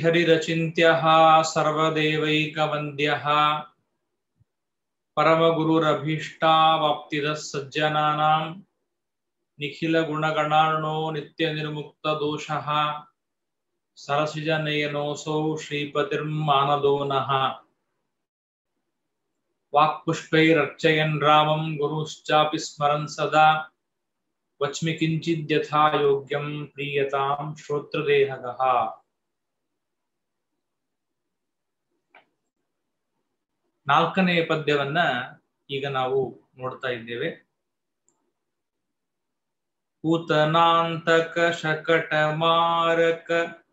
हरिरचिन्त्यः सर्वदेवैकवन्द्यः परमगुरुरभीष्टावाप्तिदः सज्जनानां निखिलगुणगणार्णो नित्यनिर्मुक्तदोषः सरसिजनयनोऽसौ श्रीपतिर्मानदो नः वाक्पुष्पैरर्चयन् रामं गुरुश्चापि स्मरन् सदा वच्मि किञ्चिद्यथा योग्यं प्रीयतां श्रोत्रदेहगः ನಾಲ್ಕನೇ ಪದ್ಯವನ್ನ ಈಗ ನಾವು ನೋಡ್ತಾ ಇದ್ದೇವೆ ಕೂತನಾಂತಕ ಶಕಟ ಮಾರಕ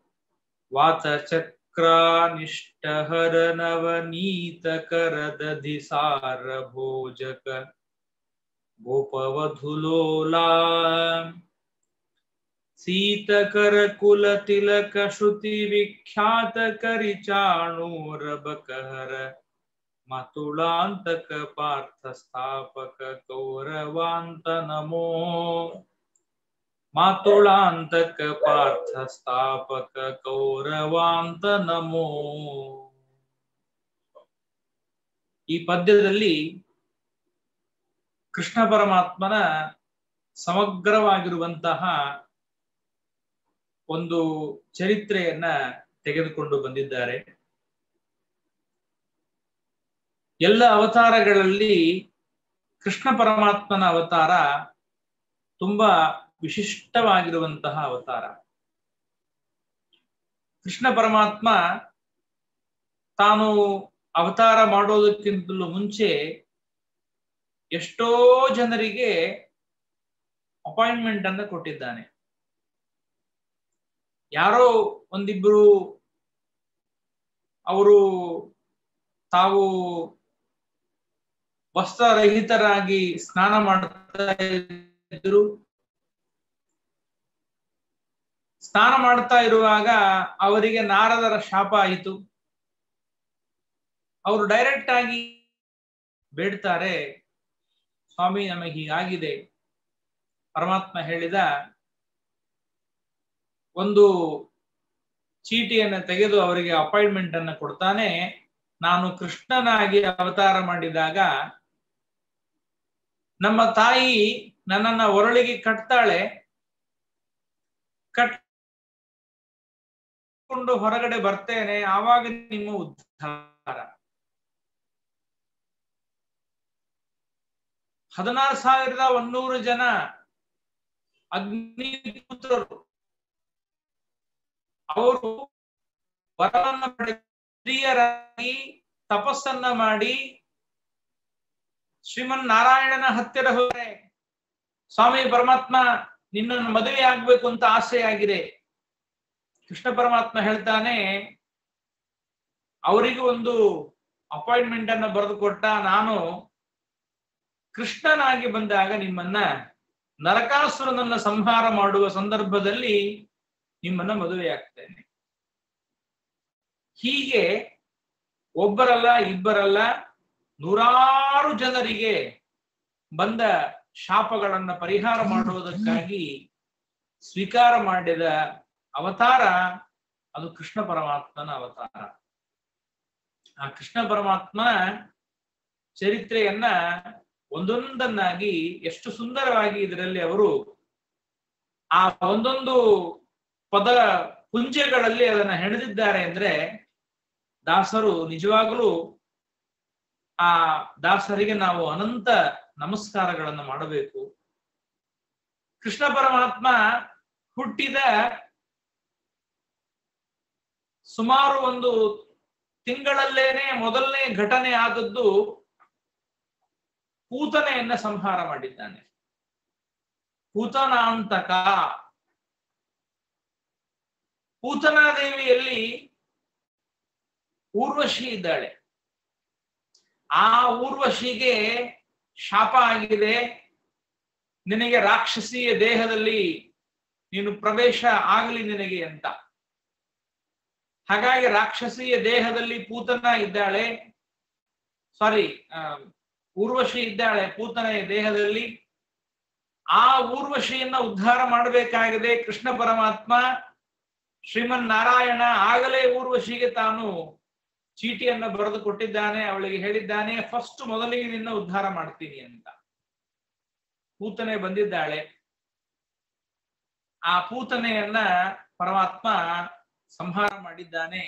ವಾತಚಕ್ರಾನಿಷ್ಟಹರ ನವನೀತ ಕರದಧಿ ಸಾರ ಭೋಜಕ ಗೋಪವಧುಲೋಲಾ सीतकर कुल तिलक श्रुति विख्यात करि चाणूर बकहर मतुलांतक पार्थ स्थापक कौरवांत नमो ಮಾತುಳಾಂತಕ ಪಾರ್ಥ ಸ್ಥಾಪಕ ಕೌರವಾಂತ ನಮೋ ಈ ಪದ್ಯದಲ್ಲಿ ಕೃಷ್ಣ ಪರಮಾತ್ಮನ ಸಮಗ್ರವಾಗಿರುವಂತಹ ಒಂದು ಚರಿತ್ರೆಯನ್ನ ತೆಗೆದುಕೊಂಡು ಬಂದಿದ್ದಾರೆ ಎಲ್ಲ ಅವತಾರಗಳಲ್ಲಿ ಕೃಷ್ಣ ಪರಮಾತ್ಮನ ಅವತಾರ ತುಂಬಾ ವಿಶಿಷ್ಟವಾಗಿರುವಂತಹ ಅವತಾರ ಕೃಷ್ಣ ಪರಮಾತ್ಮ ತಾನು ಅವತಾರ ಮಾಡೋದಕ್ಕಿಂತಲೂ ಮುಂಚೆ ಎಷ್ಟೋ ಜನರಿಗೆ ಅಪಾಯಿಂಟ್ಮೆಂಟ್ ಅನ್ನ ಕೊಟ್ಟಿದ್ದಾನೆ ಯಾರೋ ಒಂದಿಬ್ರು ಅವರು ತಾವು ವಸ್ತ್ರರಹಿತರಾಗಿ ಸ್ನಾನ ಮಾಡ್ತಾ ಇದ್ರು ಸ್ನಾನ ಮಾಡ್ತಾ ಇರುವಾಗ ಅವರಿಗೆ ನಾರದರ ಶಾಪ ಆಯಿತು ಅವರು ಡೈರೆಕ್ಟ್ ಆಗಿ ಬೇಡ್ತಾರೆ ಸ್ವಾಮಿ ನಮಗೆ ಹೀಗಾಗಿದೆ ಪರಮಾತ್ಮ ಹೇಳಿದ ಒಂದು ಚೀಟಿಯನ್ನು ತೆಗೆದು ಅವರಿಗೆ ಅಪಾಯಿಂಟ್ಮೆಂಟ್ ಅನ್ನು ಕೊಡ್ತಾನೆ ನಾನು ಕೃಷ್ಣನಾಗಿ ಅವತಾರ ಮಾಡಿದಾಗ ನಮ್ಮ ತಾಯಿ ನನ್ನನ್ನ ಒರಳಿಗೆ ಕಟ್ತಾಳೆ ಕಟ್ಕೊಂಡು ಹೊರಗಡೆ ಬರ್ತೇನೆ ಆವಾಗ ನಿಮ್ಮ ಉದ್ಧಾರ ಹದಿನಾರು ಸಾವಿರದ ಒಂದೂರು ಜನ ಅಗ್ನಿಪುತ್ರರು ಅವರು ವರವನ್ನ ಪಡೆಯರಾಗಿ ತಪಸ್ಸನ್ನ ಮಾಡಿ ಶ್ರೀಮನ್ ನಾರಾಯಣನ ಹತ್ತಿರ ಹೋದರೆ ಸ್ವಾಮಿ ಪರಮಾತ್ಮ ನಿನ್ನನ್ನು ಮದುವೆ ಆಗ್ಬೇಕು ಅಂತ ಆಸೆ ಆಗಿದೆ ಕೃಷ್ಣ ಪರಮಾತ್ಮ ಹೇಳ್ತಾನೆ ಅವರಿಗೆ ಒಂದು ಅಪಾಯಿಂಟ್ಮೆಂಟ್ ಅನ್ನ ಬರೆದು ಕೊಟ್ಟ ನಾನು ಕೃಷ್ಣನಾಗಿ ಬಂದಾಗ ನಿಮ್ಮನ್ನ ನರಕಾಸುರನನ್ನ ಸಂಹಾರ ಮಾಡುವ ಸಂದರ್ಭದಲ್ಲಿ ನಿಮ್ಮನ್ನ ಮದುವೆ ಆಗ್ತೇನೆ ಹೀಗೆ ಒಬ್ಬರಲ್ಲ ಇಬ್ಬರಲ್ಲ ನೂರಾರು ಜನರಿಗೆ ಬಂದ ಶಾಪಗಳನ್ನ ಪರಿಹಾರ ಮಾಡುವುದಕ್ಕಾಗಿ ಸ್ವೀಕಾರ ಮಾಡಿದ ಅವತಾರ ಅದು ಕೃಷ್ಣ ಪರಮಾತ್ಮನ ಅವತಾರ ಆ ಕೃಷ್ಣ ಪರಮಾತ್ಮನ ಚರಿತ್ರೆಯನ್ನ ಒಂದೊಂದನ್ನಾಗಿ ಎಷ್ಟು ಸುಂದರವಾಗಿ ಇದರಲ್ಲಿ ಅವರು ಆ ಒಂದೊಂದು ಪದ ಪುಂಜಗಳಲ್ಲಿ ಅದನ್ನ ಹೆಣೆದಿದ್ದಾರೆ ಅಂದ್ರೆ ದಾಸರು ನಿಜವಾಗಲೂ ಆ ದಾಸರಿಗೆ ನಾವು ಅನಂತ ನಮಸ್ಕಾರಗಳನ್ನು ಮಾಡಬೇಕು ಕೃಷ್ಣ ಪರಮಾತ್ಮ ಹುಟ್ಟಿದ ಸುಮಾರು ಒಂದು ತಿಂಗಳಲ್ಲೇನೆ ಮೊದಲನೇ ಘಟನೆ ಆದದ್ದು ಪೂತನೆಯನ್ನ ಸಂಹಾರ ಮಾಡಿದ್ದಾನೆ ಪೂತನಾಂತಕ ಪೂತನಾದೇವಿಯಲ್ಲಿ ಊರ್ವಶಿ ಇದ್ದಾಳೆ ಆ ಊರ್ವಶಿಗೆ ಶಾಪ ಆಗಿದೆ ನಿನಗೆ ರಾಕ್ಷಸಿಯ ದೇಹದಲ್ಲಿ ನೀನು ಪ್ರವೇಶ ಆಗಲಿ ನಿನಗೆ ಅಂತ ಹಾಗಾಗಿ ರಾಕ್ಷಸಿಯ ದೇಹದಲ್ಲಿ ಪೂತನ ಇದ್ದಾಳೆ ಸಾರಿ ಊರ್ವಶಿ ಇದ್ದಾಳೆ ಪೂತನೆಯ ದೇಹದಲ್ಲಿ ಆ ಊರ್ವಶಿಯನ್ನ ಉದ್ಧಾರ ಮಾಡಬೇಕಾಗಿದೆ ಕೃಷ್ಣ ಪರಮಾತ್ಮ ಶ್ರೀಮನ್ ನಾರಾಯಣ ಆಗಲೇ ಊರ್ವಶಿಗೆ ತಾನು ಚೀಟಿಯನ್ನ ಬರೆದು ಕೊಟ್ಟಿದ್ದಾನೆ ಅವಳಿಗೆ ಹೇಳಿದ್ದಾನೆ ಫಸ್ಟ್ ಮೊದಲಿಗೆ ನಿನ್ನ ಉದ್ಧಾರ ಮಾಡ್ತೀನಿ ಅಂತ ಪೂತನೆ ಬಂದಿದ್ದಾಳೆ ಆ ಪೂತನೆಯನ್ನ ಪರಮಾತ್ಮ ಸಂಹಾರ ಮಾಡಿದ್ದಾನೆ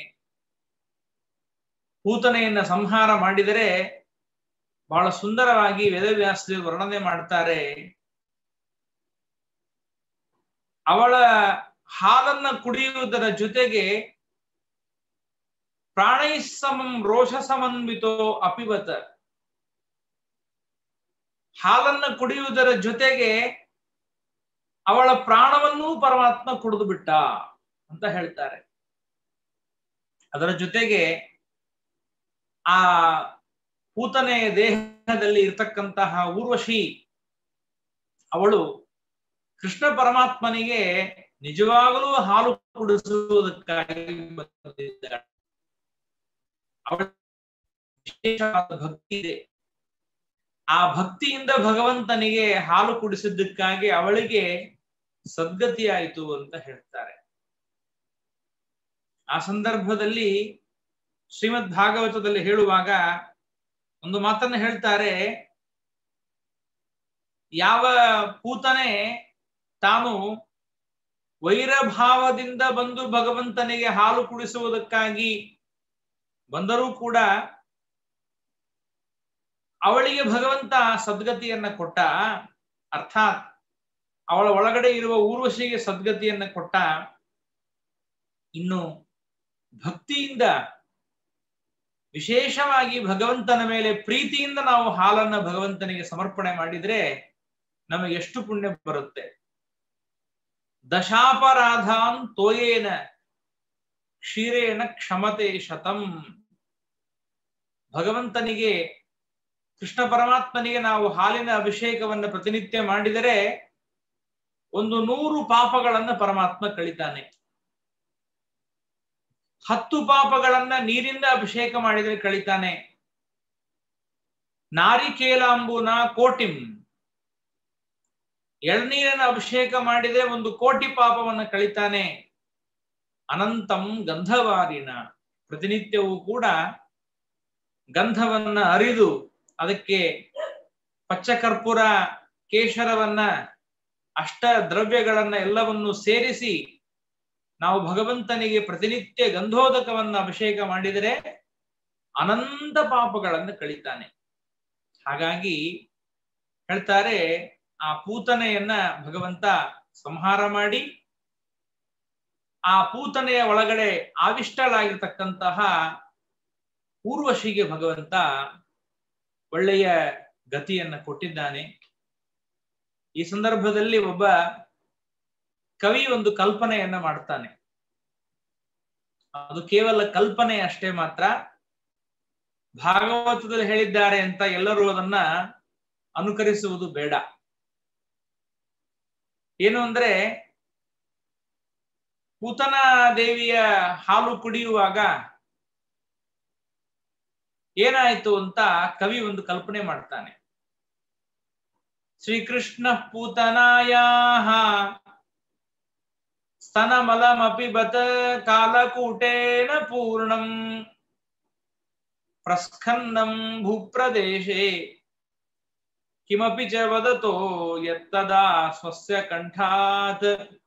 ಪೂತನೆಯನ್ನ ಸಂಹಾರ ಮಾಡಿದರೆ ಬಹಳ ಸುಂದರವಾಗಿ ವೇದವ್ಯಾಸದೇವರು ವರ್ಣನೆ ಮಾಡ್ತಾರೆ ಅವಳ ಹಾಲನ್ನ ಕುಡಿಯುವುದರ ಜೊತೆಗೆ ಪ್ರಾಣೈ ಸಮಂ ರೋಷ ಸಮನ್ವಿತೋ ಅಪಿವತ ಹಾಲನ್ನ ಕುಡಿಯುವುದರ ಜೊತೆಗೆ ಅವಳ ಪ್ರಾಣವನ್ನೂ ಪರಮಾತ್ಮ ಕುಡಿದು ಬಿಟ್ಟ ಅಂತ ಹೇಳ್ತಾರೆ ಅದರ ಜೊತೆಗೆ ಆ ಪೂತನೆಯ ದೇಹದಲ್ಲಿ ಇರ್ತಕ್ಕಂತಹ ಊರ್ವಶಿ ಅವಳು ಕೃಷ್ಣ ಪರಮಾತ್ಮನಿಗೆ ನಿಜವಾಗಲೂ ಹಾಲು ಕುಡಿಸುವುದಕ್ಕಾಗಿ ಬಂದಿದ್ದಾಳೆ ಅವಳ ವಿಶೇಷವಾದ ಭಕ್ತಿ ಇದೆ ಆ ಭಕ್ತಿಯಿಂದ ಭಗವಂತನಿಗೆ ಹಾಲು ಕುಡಿಸಿದ್ದಕ್ಕಾಗಿ ಅವಳಿಗೆ ಸದ್ಗತಿಯಾಯಿತು ಅಂತ ಹೇಳ್ತಾರೆ ಆ ಸಂದರ್ಭದಲ್ಲಿ ಶ್ರೀಮದ್ ಭಾಗವತದಲ್ಲಿ ಹೇಳುವಾಗ ಒಂದು ಮಾತನ್ನ ಹೇಳ್ತಾರೆ ಯಾವ ಪೂತನೆ ತಾನು ವೈರಭಾವದಿಂದ ಬಂದು ಭಗವಂತನಿಗೆ ಹಾಲು ಕುಡಿಸುವುದಕ್ಕಾಗಿ ಬಂದರೂ ಕೂಡ ಅವಳಿಗೆ ಭಗವಂತ ಸದ್ಗತಿಯನ್ನ ಕೊಟ್ಟ ಅರ್ಥಾತ್ ಅವಳ ಒಳಗಡೆ ಇರುವ ಊರ್ವಶಿಗೆ ಸದ್ಗತಿಯನ್ನ ಕೊಟ್ಟ ಇನ್ನು ಭಕ್ತಿಯಿಂದ ವಿಶೇಷವಾಗಿ ಭಗವಂತನ ಮೇಲೆ ಪ್ರೀತಿಯಿಂದ ನಾವು ಹಾಲನ್ನ ಭಗವಂತನಿಗೆ ಸಮರ್ಪಣೆ ಮಾಡಿದ್ರೆ ನಮಗೆ ಎಷ್ಟು ಪುಣ್ಯ ಬರುತ್ತೆ ದಶಾಪರಾಧಾನ್ ತೋಯೇನ ಕ್ಷೀರೇಣ ಕ್ಷಮತೆ ಶತಂ ಭಗವಂತನಿಗೆ ಕೃಷ್ಣ ಪರಮಾತ್ಮನಿಗೆ ನಾವು ಹಾಲಿನ ಅಭಿಷೇಕವನ್ನು ಪ್ರತಿನಿತ್ಯ ಮಾಡಿದರೆ ಒಂದು ನೂರು ಪಾಪಗಳನ್ನ ಪರಮಾತ್ಮ ಕಳಿತಾನೆ ಹತ್ತು ಪಾಪಗಳನ್ನ ನೀರಿಂದ ಅಭಿಷೇಕ ಮಾಡಿದರೆ ಕಳಿತಾನೆ ನಾರಿಕೇಲಾಂಬುನ ಕೋಟಿಂ ಎಳ್ನೀರನ್ನ ಅಭಿಷೇಕ ಮಾಡಿದ್ರೆ ಒಂದು ಕೋಟಿ ಪಾಪವನ್ನ ಕಳಿತಾನೆ ಅನಂತಂ ಗಂಧವಾರಿನ ಪ್ರತಿನಿತ್ಯವೂ ಕೂಡ ಗಂಧವನ್ನ ಅರಿದು ಅದಕ್ಕೆ ಪಚ್ಚಕರ್ಪೂರ ಕೇಶರವನ್ನ ಅಷ್ಟ ದ್ರವ್ಯಗಳನ್ನ ಎಲ್ಲವನ್ನು ಸೇರಿಸಿ ನಾವು ಭಗವಂತನಿಗೆ ಪ್ರತಿನಿತ್ಯ ಗಂಧೋದಕವನ್ನ ಅಭಿಷೇಕ ಮಾಡಿದರೆ ಅನಂತ ಪಾಪಗಳನ್ನು ಕಳಿತಾನೆ ಹಾಗಾಗಿ ಹೇಳ್ತಾರೆ ಆ ಪೂತನೆಯನ್ನ ಭಗವಂತ ಸಂಹಾರ ಮಾಡಿ ಆ ಪೂತನೆಯ ಒಳಗಡೆ ಆವಿಷ್ಟಳಾಗಿರ್ತಕ್ಕಂತಹ ಊರ್ವಶಿಗೆ ಭಗವಂತ ಒಳ್ಳೆಯ ಗತಿಯನ್ನ ಕೊಟ್ಟಿದ್ದಾನೆ ಈ ಸಂದರ್ಭದಲ್ಲಿ ಒಬ್ಬ ಕವಿ ಒಂದು ಕಲ್ಪನೆಯನ್ನ ಮಾಡ್ತಾನೆ ಅದು ಕೇವಲ ಕಲ್ಪನೆ ಅಷ್ಟೇ ಮಾತ್ರ ಭಾಗವತದಲ್ಲಿ ಹೇಳಿದ್ದಾರೆ ಅಂತ ಎಲ್ಲರೂ ಅದನ್ನ ಅನುಕರಿಸುವುದು ಬೇಡ ಏನು ಅಂದ್ರೆ ಪೂತನ ದೇವಿಯ ಹಾಲು ಕುಡಿಯುವಾಗ ಏನಾಯ್ತು ಅಂತ ಕವಿ ಒಂದು ಕಲ್ಪನೆ ಮಾಡ್ತಾನೆ ಶ್ರೀಕೃಷ್ಣ ಪೂತನಾಯ ಸ್ತನಮಲಮಪಿ ಬತ ಕಾಲಕೂಟೇನ ಪೂರ್ಣಂ ಪ್ರಸ್ಖನ್ನಂ ಭೂಪ್ರದೇಶೆ ಕಿಮಪಿ ಚ ವದತೋ ಯತ್ತದಾ ಸ್ವಸ್ಯ ಕಂಠಾತ್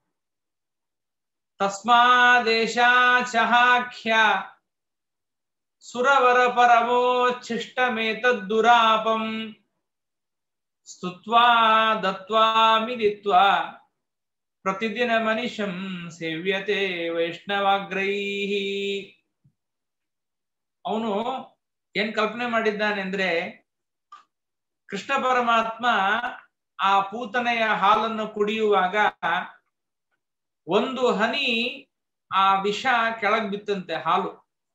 ತಸ್ಮಾದೇಶಾಚಹಾಖ್ಯ ಸುರವರ ಪರಮೋಚ್ಛಿಷ್ಟಮೇತದ್ದುರಾಪಂ ಸ್ತುತ್ವಾ ದತ್ವಾ ಮಿದಿತ್ವಾ ಪ್ರತಿದಿನ ಮನಿಷಂ ಸೇವ್ಯತೆ ವೈಷ್ಣವಾಗ್ರೈಹಿ ಅವನು ಏನ್ ಕಲ್ಪನೆ ಮಾಡಿದ್ದಾನೆ ಅಂದ್ರೆ ಕೃಷ್ಣ ಪರಮಾತ್ಮ ಆ ಪೂತನೆಯ ಹಾಲನ್ನು ಕುಡಿಯುವಾಗ ಒಂದು ಹನಿ ಆ ವಿಷ ಕೆಳಗ್ ಬಿತ್ತಂತೆ ಹಾಲು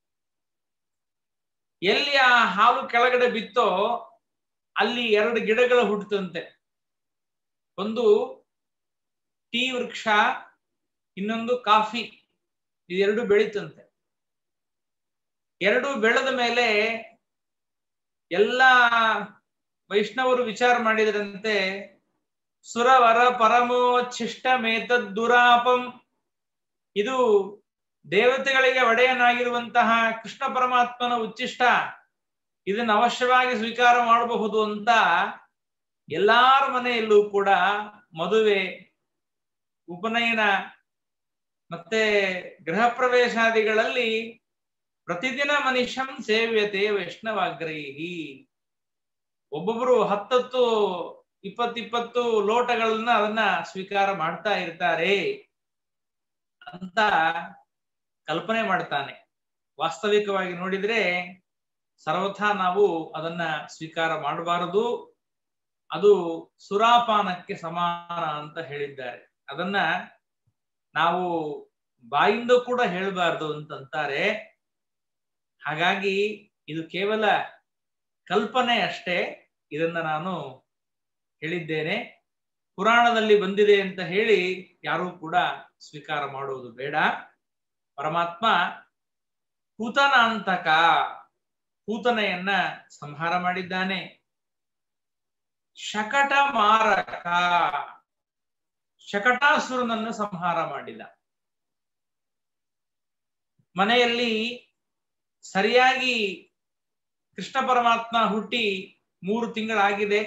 ಎಲ್ಲಿ ಆ ಹಾಲು ಕೆಳಗಡೆ ಬಿತ್ತೋ ಅಲ್ಲಿ ಎರಡು ಗಿಡಗಳು ಹುಟ್ಟುತ್ತಂತೆ ಒಂದು ಟೀ ವೃಕ್ಷ ಇನ್ನೊಂದು ಕಾಫಿ ಇದೆರಡು ಬೆಳೀತಂತೆ ಎರಡು ಬೆಳೆದ ಮೇಲೆ ಎಲ್ಲ ವೈಷ್ಣವರು ವಿಚಾರ ಮಾಡಿದ್ರಂತೆ ಸುರವರ ಪರಮೋಚ್ಛಿಷ್ಟ ಮೇತದ್ ದುರಾಪಂ ಇದು ದೇವತೆಗಳಿಗೆ ಒಡೆಯನಾಗಿರುವಂತಹ ಕೃಷ್ಣ ಪರಮಾತ್ಮನ ಉಚ್ಚಿಷ್ಟ ಇದನ್ನು ಅವಶ್ಯವಾಗಿ ಸ್ವೀಕಾರ ಮಾಡಬಹುದು ಅಂತ ಎಲ್ಲಾರ ಮನೆಯಲ್ಲೂ ಕೂಡ ಮದುವೆ ಉಪನಯನ ಮತ್ತೆ ಗೃಹ ಪ್ರವೇಶಾದಿಗಳಲ್ಲಿ ಪ್ರತಿದಿನ ಮನುಷ್ಯಂ ಸೇವ್ಯತೆ ವೈಷ್ಣವಾಗ್ರಹಿ ಒಬ್ಬೊಬ್ರು ಹತ್ತತ್ತು ಇಪ್ಪತ್ತಿಪ್ಪತ್ತು ಲೋಟಗಳನ್ನ ಅದನ್ನ ಸ್ವೀಕಾರ ಮಾಡ್ತಾ ಇರ್ತಾರೆ ಅಂತ ಕಲ್ಪನೆ ಮಾಡ್ತಾನೆ ವಾಸ್ತವಿಕವಾಗಿ ನೋಡಿದ್ರೆ ಸರ್ವಥಾ ನಾವು ಅದನ್ನ ಸ್ವೀಕಾರ ಮಾಡಬಾರದು ಅದು ಸುರಾಪಾನಕ್ಕೆ ಸಮಾನ ಅಂತ ಹೇಳಿದ್ದಾರೆ ಅದನ್ನ ನಾವು ಬಾಯಿಂದ ಕೂಡ ಹೇಳಬಾರ್ದು ಅಂತಂತಾರೆ ಹಾಗಾಗಿ ಇದು ಕೇವಲ ಕಲ್ಪನೆ ಅಷ್ಟೇ ಇದನ್ನ ನಾನು ಹೇಳಿದ್ದೇನೆ ಪುರಾಣದಲ್ಲಿ ಬಂದಿದೆ ಅಂತ ಹೇಳಿ ಯಾರೂ ಕೂಡ ಸ್ವೀಕಾರ ಮಾಡುವುದು ಬೇಡ ಪರಮಾತ್ಮ ಪೂತನ ಅಂತಕ ಪೂತನೆಯನ್ನ ಸಂಹಾರ ಮಾಡಿದ್ದಾನೆ ಶಕಟ ಮಾರಕ ಶಕಟಾಸುರನನ್ನು ಸಂಹಾರ ಮಾಡಿದ ಮನೆಯಲ್ಲಿ ಸರಿಯಾಗಿ ಕೃಷ್ಣ ಪರಮಾತ್ಮ ಹುಟ್ಟಿ ಮೂರು ತಿಂಗಳಾಗಿದೆ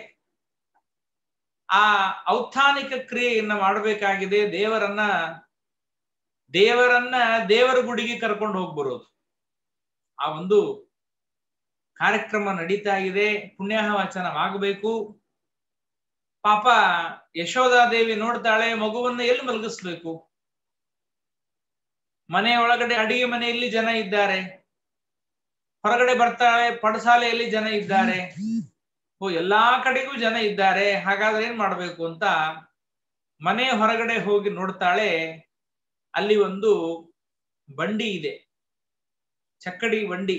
ಆ ಔತ್ಥಾನಿಕ ಕ್ರಿಯೆಯನ್ನ ಮಾಡಬೇಕಾಗಿದೆ ದೇವರನ್ನ ದೇವರನ್ನ ದೇವರ ಗುಡಿಗೆ ಕರ್ಕೊಂಡು ಹೋಗ್ಬರೋದು ಆ ಒಂದು ಕಾರ್ಯಕ್ರಮ ನಡೀತಾ ಇದೆ ಪುಣ್ಯಾಹ ವಾಚನವಾಗಬೇಕು ಪಾಪ ಯಶೋಧಾದೇವಿ ನೋಡ್ತಾಳೆ ಮಗುವನ್ನ ಎಲ್ಲಿ ಮಲಗಿಸ್ಬೇಕು ಮನೆ ಒಳಗಡೆ ಅಡಿಗೆ ಮನೆಯಲ್ಲಿ ಜನ ಇದ್ದಾರೆ ಹೊರಗಡೆ ಬರ್ತಾಳೆ ಪಡಸಾಲೆಯಲ್ಲಿ ಜನ ಇದ್ದಾರೆ ಓ ಎಲ್ಲಾ ಕಡೆಗೂ ಜನ ಇದ್ದಾರೆ ಹಾಗಾದ್ರೆ ಏನ್ ಮಾಡ್ಬೇಕು ಅಂತ ಮನೆ ಹೊರಗಡೆ ಹೋಗಿ ನೋಡ್ತಾಳೆ ಅಲ್ಲಿ ಒಂದು ಬಂಡಿ ಇದೆ ಚಕ್ಕಡಿ ಬಂಡಿ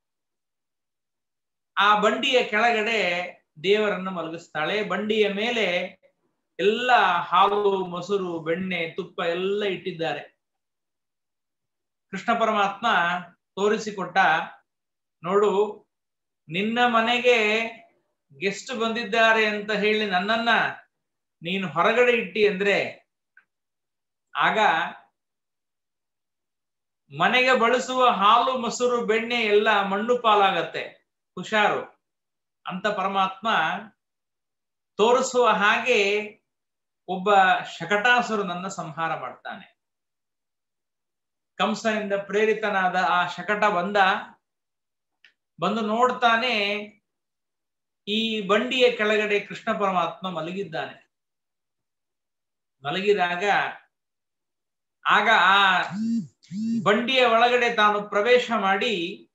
ಆ ಬಂಡಿಯ ಕೆಳಗಡೆ ದೇವರನ್ನು ಮಲಗಿಸ್ತಾಳೆ ಬಂಡಿಯ ಮೇಲೆ ಎಲ್ಲ ಹಾಲು ಮೊಸರು ಬೆಣ್ಣೆ ತುಪ್ಪ ಎಲ್ಲ ಇಟ್ಟಿದ್ದಾರೆ ಕೃಷ್ಣ ಪರಮಾತ್ಮ ತೋರಿಸಿಕೊಟ್ಟ ನೋಡು ನಿನ್ನ ಮನೆಗೆ ಗೆಸ್ಟ್ ಬಂದಿದ್ದಾರೆ ಅಂತ ಹೇಳಿ ನನ್ನನ್ನ ನೀನು ಹೊರಗಡೆ ಇಟ್ಟಿ ಅಂದ್ರೆ ಆಗ ಮನೆಗೆ ಬಳಸುವ ಹಾಲು ಮೊಸರು ಬೆಣ್ಣೆ ಎಲ್ಲ ಮಣ್ಣು ಪಾಲಾಗತ್ತೆ ಹುಷಾರು ಅಂತ ಪರಮಾತ್ಮ ತೋರಿಸುವ ಹಾಗೆ ಒಬ್ಬ ಶಕಟಾಸುರನನ್ನ ಸಂಹಾರ ಮಾಡ್ತಾನೆ ಕಂಸನಿಂದ ಪ್ರೇರಿತನಾದ ಆ ಶಕಟ ಬಂದ ಬಂದು ನೋಡ್ತಾನೆ ಈ ಬಂಡಿಯ ಕೆಳಗಡೆ ಕೃಷ್ಣ ಪರಮಾತ್ಮ ಮಲಗಿದ್ದಾನೆ ಮಲಗಿದಾಗ ಆಗ ಆ ಬಂಡಿಯ ಒಳಗಡೆ ತಾನು ಪ್ರವೇಶ ಮಾಡಿ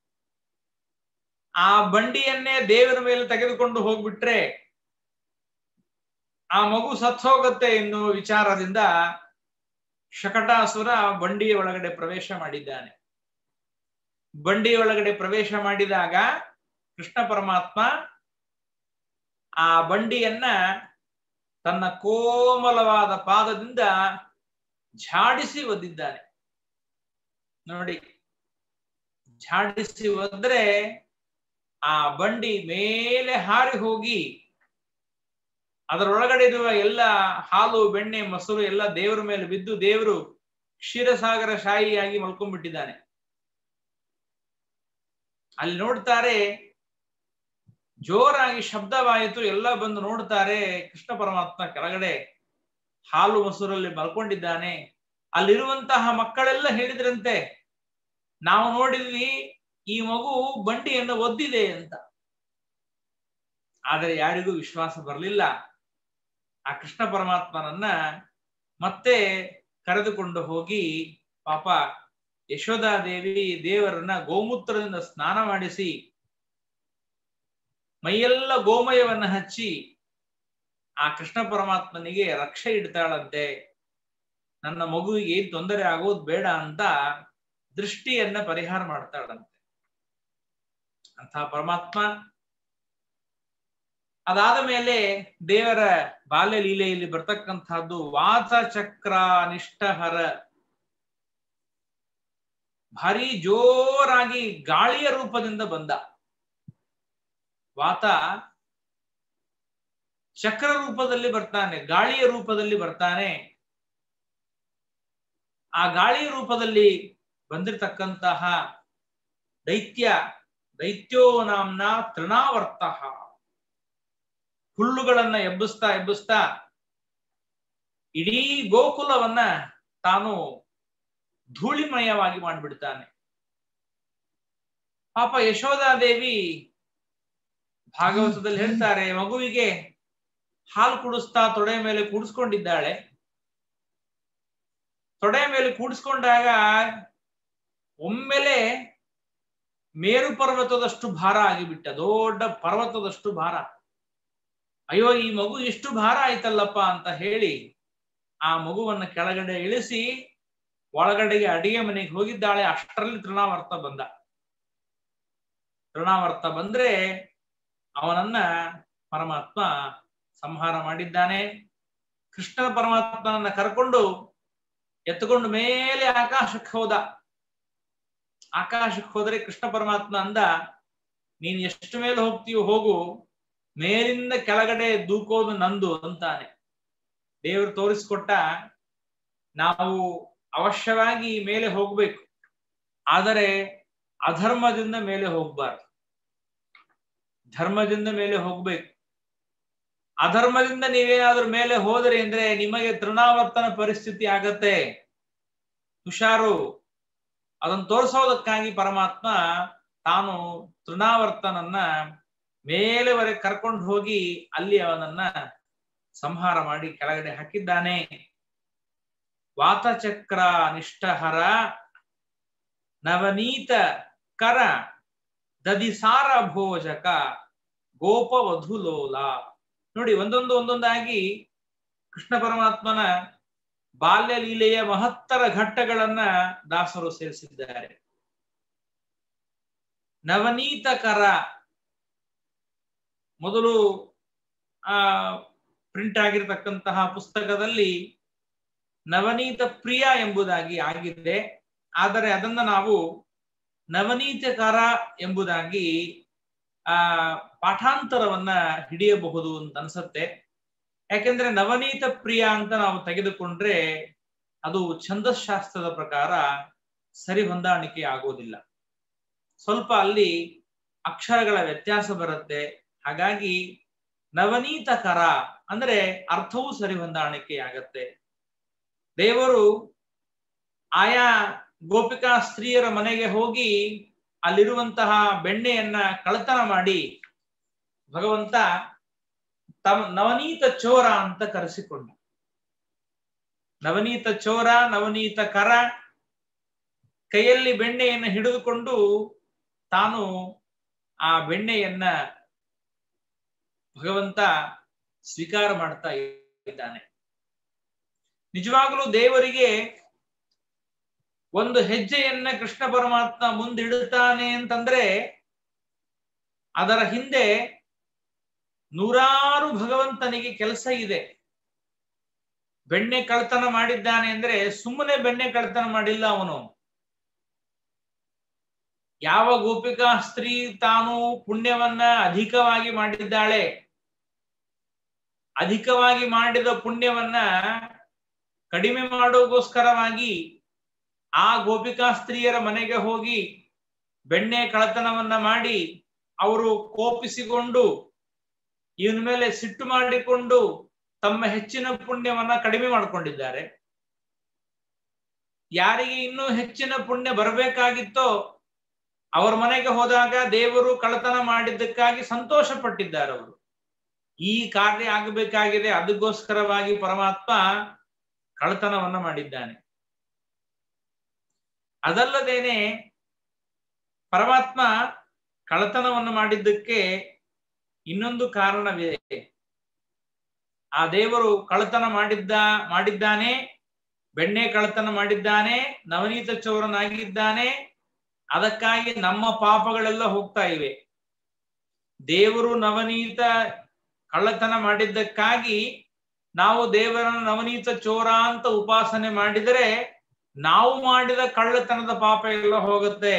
ಆ ಬಂಡಿಯನ್ನೇ ದೇವರ ಮೇಲೆ ತೆಗೆದುಕೊಂಡು ಹೋಗ್ಬಿಟ್ರೆ ಆ ಮಗು ಸತ್ ಹೋಗುತ್ತೆ ಎನ್ನುವ ವಿಚಾರದಿಂದ ಶಕಟಾಸುರ ಬಂಡಿಯ ಒಳಗಡೆ ಪ್ರವೇಶ ಮಾಡಿದ್ದಾನೆ ಬಂಡಿಯ ಒಳಗಡೆ ಪ್ರವೇಶ ಮಾಡಿದಾಗ ಕೃಷ್ಣ ಪರಮಾತ್ಮ ಆ ಬಂಡಿಯನ್ನ ತನ್ನ ಕೋಮಲವಾದ ಪಾದದಿಂದ ಝಾಡಿಸಿ ಒದ್ದಿದ್ದಾನೆ ನೋಡಿ ಝಾಡಿಸಿ ಒದ್ರೆ ಆ ಬಂಡಿ ಮೇಲೆ ಹಾರಿ ಹೋಗಿ ಅದರೊಳಗಡೆ ಇರುವ ಎಲ್ಲ ಹಾಲು ಬೆಣ್ಣೆ ಮೊಸರು ಎಲ್ಲ ದೇವರ ಮೇಲೆ ಬಿದ್ದು ದೇವರು ಕ್ಷೀರಸಾಗರ ಶಾಹಿಯಾಗಿ ಮಲ್ಕೊಂಡ್ಬಿಟ್ಟಿದ್ದಾನೆ ಅಲ್ಲಿ ನೋಡ್ತಾರೆ ಜೋರಾಗಿ ಶಬ್ದವಾಯಿತು ಎಲ್ಲ ಬಂದು ನೋಡ್ತಾರೆ ಕೃಷ್ಣ ಪರಮಾತ್ಮ ಕೆಳಗಡೆ ಹಾಲು ಮೊಸರಲ್ಲಿ ಮಲ್ಕೊಂಡಿದ್ದಾನೆ ಅಲ್ಲಿರುವಂತಹ ಮಕ್ಕಳೆಲ್ಲ ಹೇಳಿದ್ರಂತೆ ನಾವು ನೋಡಿದ್ವಿ ಈ ಮಗು ಬಂಡಿಯನ್ನು ಒದ್ದಿದೆ ಅಂತ ಆದರೆ ಯಾರಿಗೂ ವಿಶ್ವಾಸ ಬರಲಿಲ್ಲ ಆ ಕೃಷ್ಣ ಪರಮಾತ್ಮನನ್ನ ಮತ್ತೆ ಕರೆದುಕೊಂಡು ಹೋಗಿ ಪಾಪ ಯಶೋಧಾದೇವಿ ದೇವರನ್ನ ಗೋಮೂತ್ರದಿಂದ ಸ್ನಾನ ಮಾಡಿಸಿ ಮೈಯೆಲ್ಲ ಗೋಮಯವನ್ನ ಹಚ್ಚಿ ಆ ಕೃಷ್ಣ ಪರಮಾತ್ಮನಿಗೆ ರಕ್ಷೆ ಇಡ್ತಾಳಂತೆ ನನ್ನ ಮಗುವಿಗೆ ಏನ್ ತೊಂದರೆ ಆಗೋದು ಬೇಡ ಅಂತ ದೃಷ್ಟಿಯನ್ನ ಪರಿಹಾರ ಮಾಡ್ತಾಳಂತೆ ಅಂತ ಪರಮಾತ್ಮ ಅದಾದ ಮೇಲೆ ದೇವರ ಬಾಲ್ಯ ಲೀಲೆಯಲ್ಲಿ ಬರ್ತಕ್ಕಂತಹದ್ದು ವಾತ ಚಕ್ರ ನಿಷ್ಠಹರ ಭಾರಿ ಜೋರಾಗಿ ಗಾಳಿಯ ರೂಪದಿಂದ ಬಂದ ವಾತ ಚಕ್ರ ರೂಪದಲ್ಲಿ ಬರ್ತಾನೆ ಗಾಳಿಯ ರೂಪದಲ್ಲಿ ಬರ್ತಾನೆ ಆ ಗಾಳಿಯ ರೂಪದಲ್ಲಿ ಬಂದಿರತಕ್ಕಂತಹ ದೈತ್ಯ ದೈತ್ಯೋ ನಾಮ್ನ ತೃಣಾವರ್ತ ಹುಲ್ಲುಗಳನ್ನ ಎಬ್ಬಿಸ್ತಾ ಎಬ್ಬಿಸ್ತಾ ಇಡೀ ಗೋಕುಲವನ್ನ ತಾನು ಧೂಳಿಮಯವಾಗಿ ಮಾಡಿಬಿಡ್ತಾನೆ ಪಾಪ ಯಶೋಧಾದೇವಿ ಭಾಗವತದಲ್ಲಿ ಹೇಳ್ತಾರೆ ಮಗುವಿಗೆ ಹಾಲು ಕುಡಿಸ್ತಾ ತೊಡೆ ಮೇಲೆ ಕೂಡಿಸ್ಕೊಂಡಿದ್ದಾಳೆ ತೊಡೆ ಮೇಲೆ ಕೂಡಿಸ್ಕೊಂಡಾಗ ಒಮ್ಮೆಲೆ ಮೇರು ಪರ್ವತದಷ್ಟು ಭಾರ ಆಗಿಬಿಟ್ಟ ದೊಡ್ಡ ಪರ್ವತದಷ್ಟು ಭಾರ ಅಯ್ಯೋ ಈ ಮಗು ಎಷ್ಟು ಭಾರ ಆಯ್ತಲ್ಲಪ್ಪ ಅಂತ ಹೇಳಿ ಆ ಮಗುವನ್ನ ಕೆಳಗಡೆ ಇಳಿಸಿ ಒಳಗಡೆಗೆ ಅಡಿಗೆ ಮನೆಗೆ ಹೋಗಿದ್ದಾಳೆ ಅಷ್ಟರಲ್ಲಿ ತೃಣಾವರ್ತ ಬಂದ ತೃಣಾವರ್ತ ಬಂದ್ರೆ ಅವನನ್ನ ಪರಮಾತ್ಮ ಸಂಹಾರ ಮಾಡಿದ್ದಾನೆ ಕೃಷ್ಣ ಪರಮಾತ್ಮನನ್ನ ಕರ್ಕೊಂಡು ಎತ್ತುಕೊಂಡು ಮೇಲೆ ಆಕಾಶಕ್ಕೆ ಹೋದ ಆಕಾಶಕ್ಕೆ ಹೋದರೆ ಕೃಷ್ಣ ಪರಮಾತ್ಮ ಅಂದ ನೀನ್ ಎಷ್ಟು ಮೇಲೆ ಹೋಗ್ತೀಯೋ ಹೋಗು ಮೇಲಿಂದ ಕೆಳಗಡೆ ದೂಕೋದು ನಂದು ಅಂತಾನೆ ದೇವರು ತೋರಿಸ್ಕೊಟ್ಟ ನಾವು ಅವಶ್ಯವಾಗಿ ಮೇಲೆ ಹೋಗ್ಬೇಕು ಆದರೆ ಅಧರ್ಮದಿಂದ ಮೇಲೆ ಹೋಗ್ಬಾರ್ದು ಧರ್ಮದಿಂದ ಮೇಲೆ ಹೋಗ್ಬೇಕು ಅಧರ್ಮದಿಂದ ನೀವೇನಾದ್ರೂ ಮೇಲೆ ಹೋದ್ರಿ ಅಂದ್ರೆ ನಿಮಗೆ ತೃಣಾವರ್ತನ ಪರಿಸ್ಥಿತಿ ಆಗತ್ತೆ ಹುಷಾರು ಅದನ್ನು ತೋರಿಸೋದಕ್ಕಾಗಿ ಪರಮಾತ್ಮ ತಾನು ತೃಣಾವರ್ತನನ್ನ ಮೇಲೆವರೆಗೆ ಕರ್ಕೊಂಡು ಹೋಗಿ ಅಲ್ಲಿ ಅವನನ್ನ ಸಂಹಾರ ಮಾಡಿ ಕೆಳಗಡೆ ಹಾಕಿದ್ದಾನೆ ವಾತಚಕ್ರ ನಿಷ್ಠಹರ ನವನೀತ ಕರ ದದಿಸಾರ ಭೋಜಕ ಗೋಪ ವಧುಲೋಲ ನೋಡಿ ಒಂದೊಂದು ಒಂದೊಂದಾಗಿ ಕೃಷ್ಣ ಪರಮಾತ್ಮನ ಬಾಲ್ಯ ಲೀಲೆಯ ಮಹತ್ತರ ಘಟ್ಟಗಳನ್ನ ದಾಸರು ಸೇರಿಸಿದ್ದಾರೆ ನವನೀತ ಕರ ಮೊದಲು ಆ ಪ್ರಿಂಟ್ ಆಗಿರತಕ್ಕಂತಹ ಪುಸ್ತಕದಲ್ಲಿ ನವನೀತ ಪ್ರಿಯ ಎಂಬುದಾಗಿ ಆಗಿದೆ ಆದರೆ ಅದನ್ನ ನಾವು ನವನೀತಕಾರ ಎಂಬುದಾಗಿ ಆ ಪಾಠಾಂತರವನ್ನ ಹಿಡಿಯಬಹುದು ಅಂತ ಅನ್ಸತ್ತೆ ಯಾಕೆಂದ್ರೆ ನವನೀತ ಪ್ರಿಯ ಅಂತ ನಾವು ತೆಗೆದುಕೊಂಡ್ರೆ ಅದು ಛಂದಶಾಸ್ತ್ರದ ಪ್ರಕಾರ ಸರಿ ಹೊಂದಾಣಿಕೆ ಆಗೋದಿಲ್ಲ ಸ್ವಲ್ಪ ಅಲ್ಲಿ ಅಕ್ಷರಗಳ ವ್ಯತ್ಯಾಸ ಬರುತ್ತೆ ಹಾಗಾಗಿ ನವನೀತ ಕರ ಅಂದ್ರೆ ಅರ್ಥವೂ ಸರಿ ಹೊಂದಾಣಿಕೆ ಆಗತ್ತೆ ದೇವರು ಆಯಾ ಗೋಪಿಕಾ ಸ್ತ್ರೀಯರ ಮನೆಗೆ ಹೋಗಿ ಅಲ್ಲಿರುವಂತಹ ಬೆಣ್ಣೆಯನ್ನ ಕಳತನ ಮಾಡಿ ಭಗವಂತ ತಮ್ ನವನೀತ ಚೋರ ಅಂತ ಕರೆಸಿಕೊಂಡ ನವನೀತ ಚೋರ ನವನೀತ ಕರ ಕೈಯಲ್ಲಿ ಬೆಣ್ಣೆಯನ್ನು ಹಿಡಿದುಕೊಂಡು ತಾನು ಆ ಬೆಣ್ಣೆಯನ್ನ ಭಗವಂತ ಸ್ವೀಕಾರ ಮಾಡ್ತಾ ಇದ್ದಾನೆ ನಿಜವಾಗಲೂ ದೇವರಿಗೆ ಒಂದು ಹೆಜ್ಜೆಯನ್ನ ಕೃಷ್ಣ ಪರಮಾತ್ಮ ಮುಂದಿಡುತ್ತಾನೆ ಅಂತಂದ್ರೆ ಅದರ ಹಿಂದೆ ನೂರಾರು ಭಗವಂತನಿಗೆ ಕೆಲಸ ಇದೆ ಬೆಣ್ಣೆ ಕಳ್ತನ ಮಾಡಿದ್ದಾನೆ ಅಂದ್ರೆ ಸುಮ್ಮನೆ ಬೆಣ್ಣೆ ಕಳ್ತನ ಮಾಡಿಲ್ಲ ಅವನು ಯಾವ ಗೋಪಿಕಾ ಸ್ತ್ರೀ ತಾನು ಪುಣ್ಯವನ್ನ ಅಧಿಕವಾಗಿ ಮಾಡಿದ್ದಾಳೆ ಅಧಿಕವಾಗಿ ಮಾಡಿದ ಪುಣ್ಯವನ್ನ ಕಡಿಮೆ ಮಾಡೋಗೋಸ್ಕರವಾಗಿ ಆ ಗೋಪಿಕಾ ಸ್ತ್ರೀಯರ ಮನೆಗೆ ಹೋಗಿ ಬೆಣ್ಣೆ ಕಳತನವನ್ನ ಮಾಡಿ ಅವರು ಕೋಪಿಸಿಕೊಂಡು ಇವನ ಮೇಲೆ ಸಿಟ್ಟು ಮಾಡಿಕೊಂಡು ತಮ್ಮ ಹೆಚ್ಚಿನ ಪುಣ್ಯವನ್ನ ಕಡಿಮೆ ಮಾಡಿಕೊಂಡಿದ್ದಾರೆ ಯಾರಿಗೆ ಇನ್ನೂ ಹೆಚ್ಚಿನ ಪುಣ್ಯ ಬರಬೇಕಾಗಿತ್ತೋ ಅವರ ಮನೆಗೆ ಹೋದಾಗ ದೇವರು ಕಳತನ ಮಾಡಿದ್ದಕ್ಕಾಗಿ ಸಂತೋಷ ಪಟ್ಟಿದ್ದಾರೆ ಅವರು ಈ ಕಾರ್ಯ ಆಗಬೇಕಾಗಿದೆ ಅದಕ್ಕೋಸ್ಕರವಾಗಿ ಪರಮಾತ್ಮ ಕಳತನವನ್ನ ಮಾಡಿದ್ದಾನೆ ಅದಲ್ಲದೇನೆ ಪರಮಾತ್ಮ ಕಳತನವನ್ನು ಮಾಡಿದ್ದಕ್ಕೆ ಇನ್ನೊಂದು ಕಾರಣವಿದೆ ಆ ದೇವರು ಕಳತನ ಮಾಡಿದ್ದ ಮಾಡಿದ್ದಾನೆ ಬೆಣ್ಣೆ ಕಳತನ ಮಾಡಿದ್ದಾನೆ ನವನೀತ ಚೌರನಾಗಿದ್ದಾನೆ ಅದಕ್ಕಾಗಿ ನಮ್ಮ ಪಾಪಗಳೆಲ್ಲ ಹೋಗ್ತಾ ಇವೆ ದೇವರು ನವನೀತ ಕಳ್ಳತನ ಮಾಡಿದ್ದಕ್ಕಾಗಿ ನಾವು ದೇವರನ್ನು ನವನೀತ ಚೋರ ಅಂತ ಉಪಾಸನೆ ಮಾಡಿದರೆ ನಾವು ಮಾಡಿದ ಕಳ್ಳತನದ ಪಾಪ ಎಲ್ಲ ಹೋಗುತ್ತೆ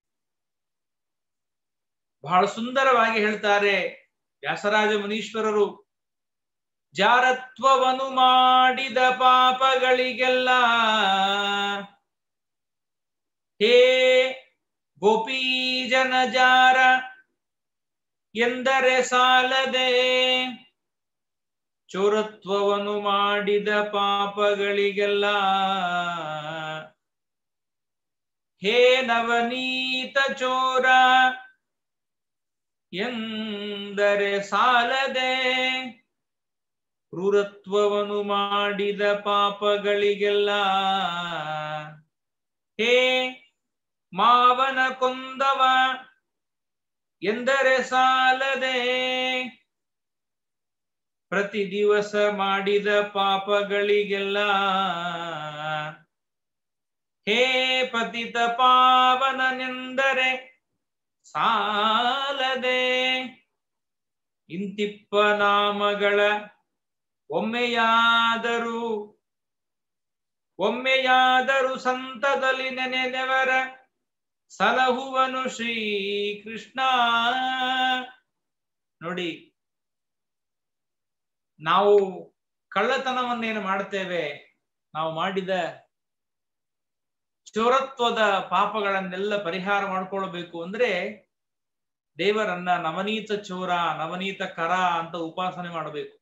ಬಹಳ ಸುಂದರವಾಗಿ ಹೇಳ್ತಾರೆ ವ್ಯಾಸರಾಜ ಮುನೀಶ್ವರರು ಜಾರತ್ವವನ್ನು ಮಾಡಿದ ಪಾಪಗಳಿಗೆಲ್ಲ ಹೇ ಗೋಪೀ ಜನಜಾರ ಎಂದರೆ ಸಾಲದೆ ಚೋರತ್ವವನ್ನು ಮಾಡಿದ ಪಾಪಗಳಿಗೆಲ್ಲ ಹೇ ನವನೀತ ಚೋರ ಎಂದರೆ ಸಾಲದೆ ಕ್ರೂರತ್ವವನ್ನು ಮಾಡಿದ ಪಾಪಗಳಿಗೆಲ್ಲ ಹೇ ಮಾವನ ಕೊಂದವ ಎಂದರೆ ಸಾಲದೆ ಪ್ರತಿ ದಿವಸ ಮಾಡಿದ ಪಾಪಗಳಿಗೆಲ್ಲ ಹೇ ಪತಿತ ಪಾವನನೆಂದರೆ ಸಾಲದೆ ಇಂತಿಪ್ಪ ನಾಮಗಳ ಒಮ್ಮೆಯಾದರೂ ಒಮ್ಮೆಯಾದರೂ ಸಂತದಲ್ಲಿ ನೆನೆದವರ ಸಲಹುವನು ಶ್ರೀ ಕೃಷ್ಣ ನೋಡಿ ನಾವು ಕಳ್ಳತನವನ್ನೇನು ಮಾಡ್ತೇವೆ ನಾವು ಮಾಡಿದ ಚೋರತ್ವದ ಪಾಪಗಳನ್ನೆಲ್ಲ ಪರಿಹಾರ ಮಾಡ್ಕೊಳ್ಬೇಕು ಅಂದ್ರೆ ದೇವರನ್ನ ನವನೀತ ಚೋರ ನವನೀತ ಕರ ಅಂತ ಉಪಾಸನೆ ಮಾಡಬೇಕು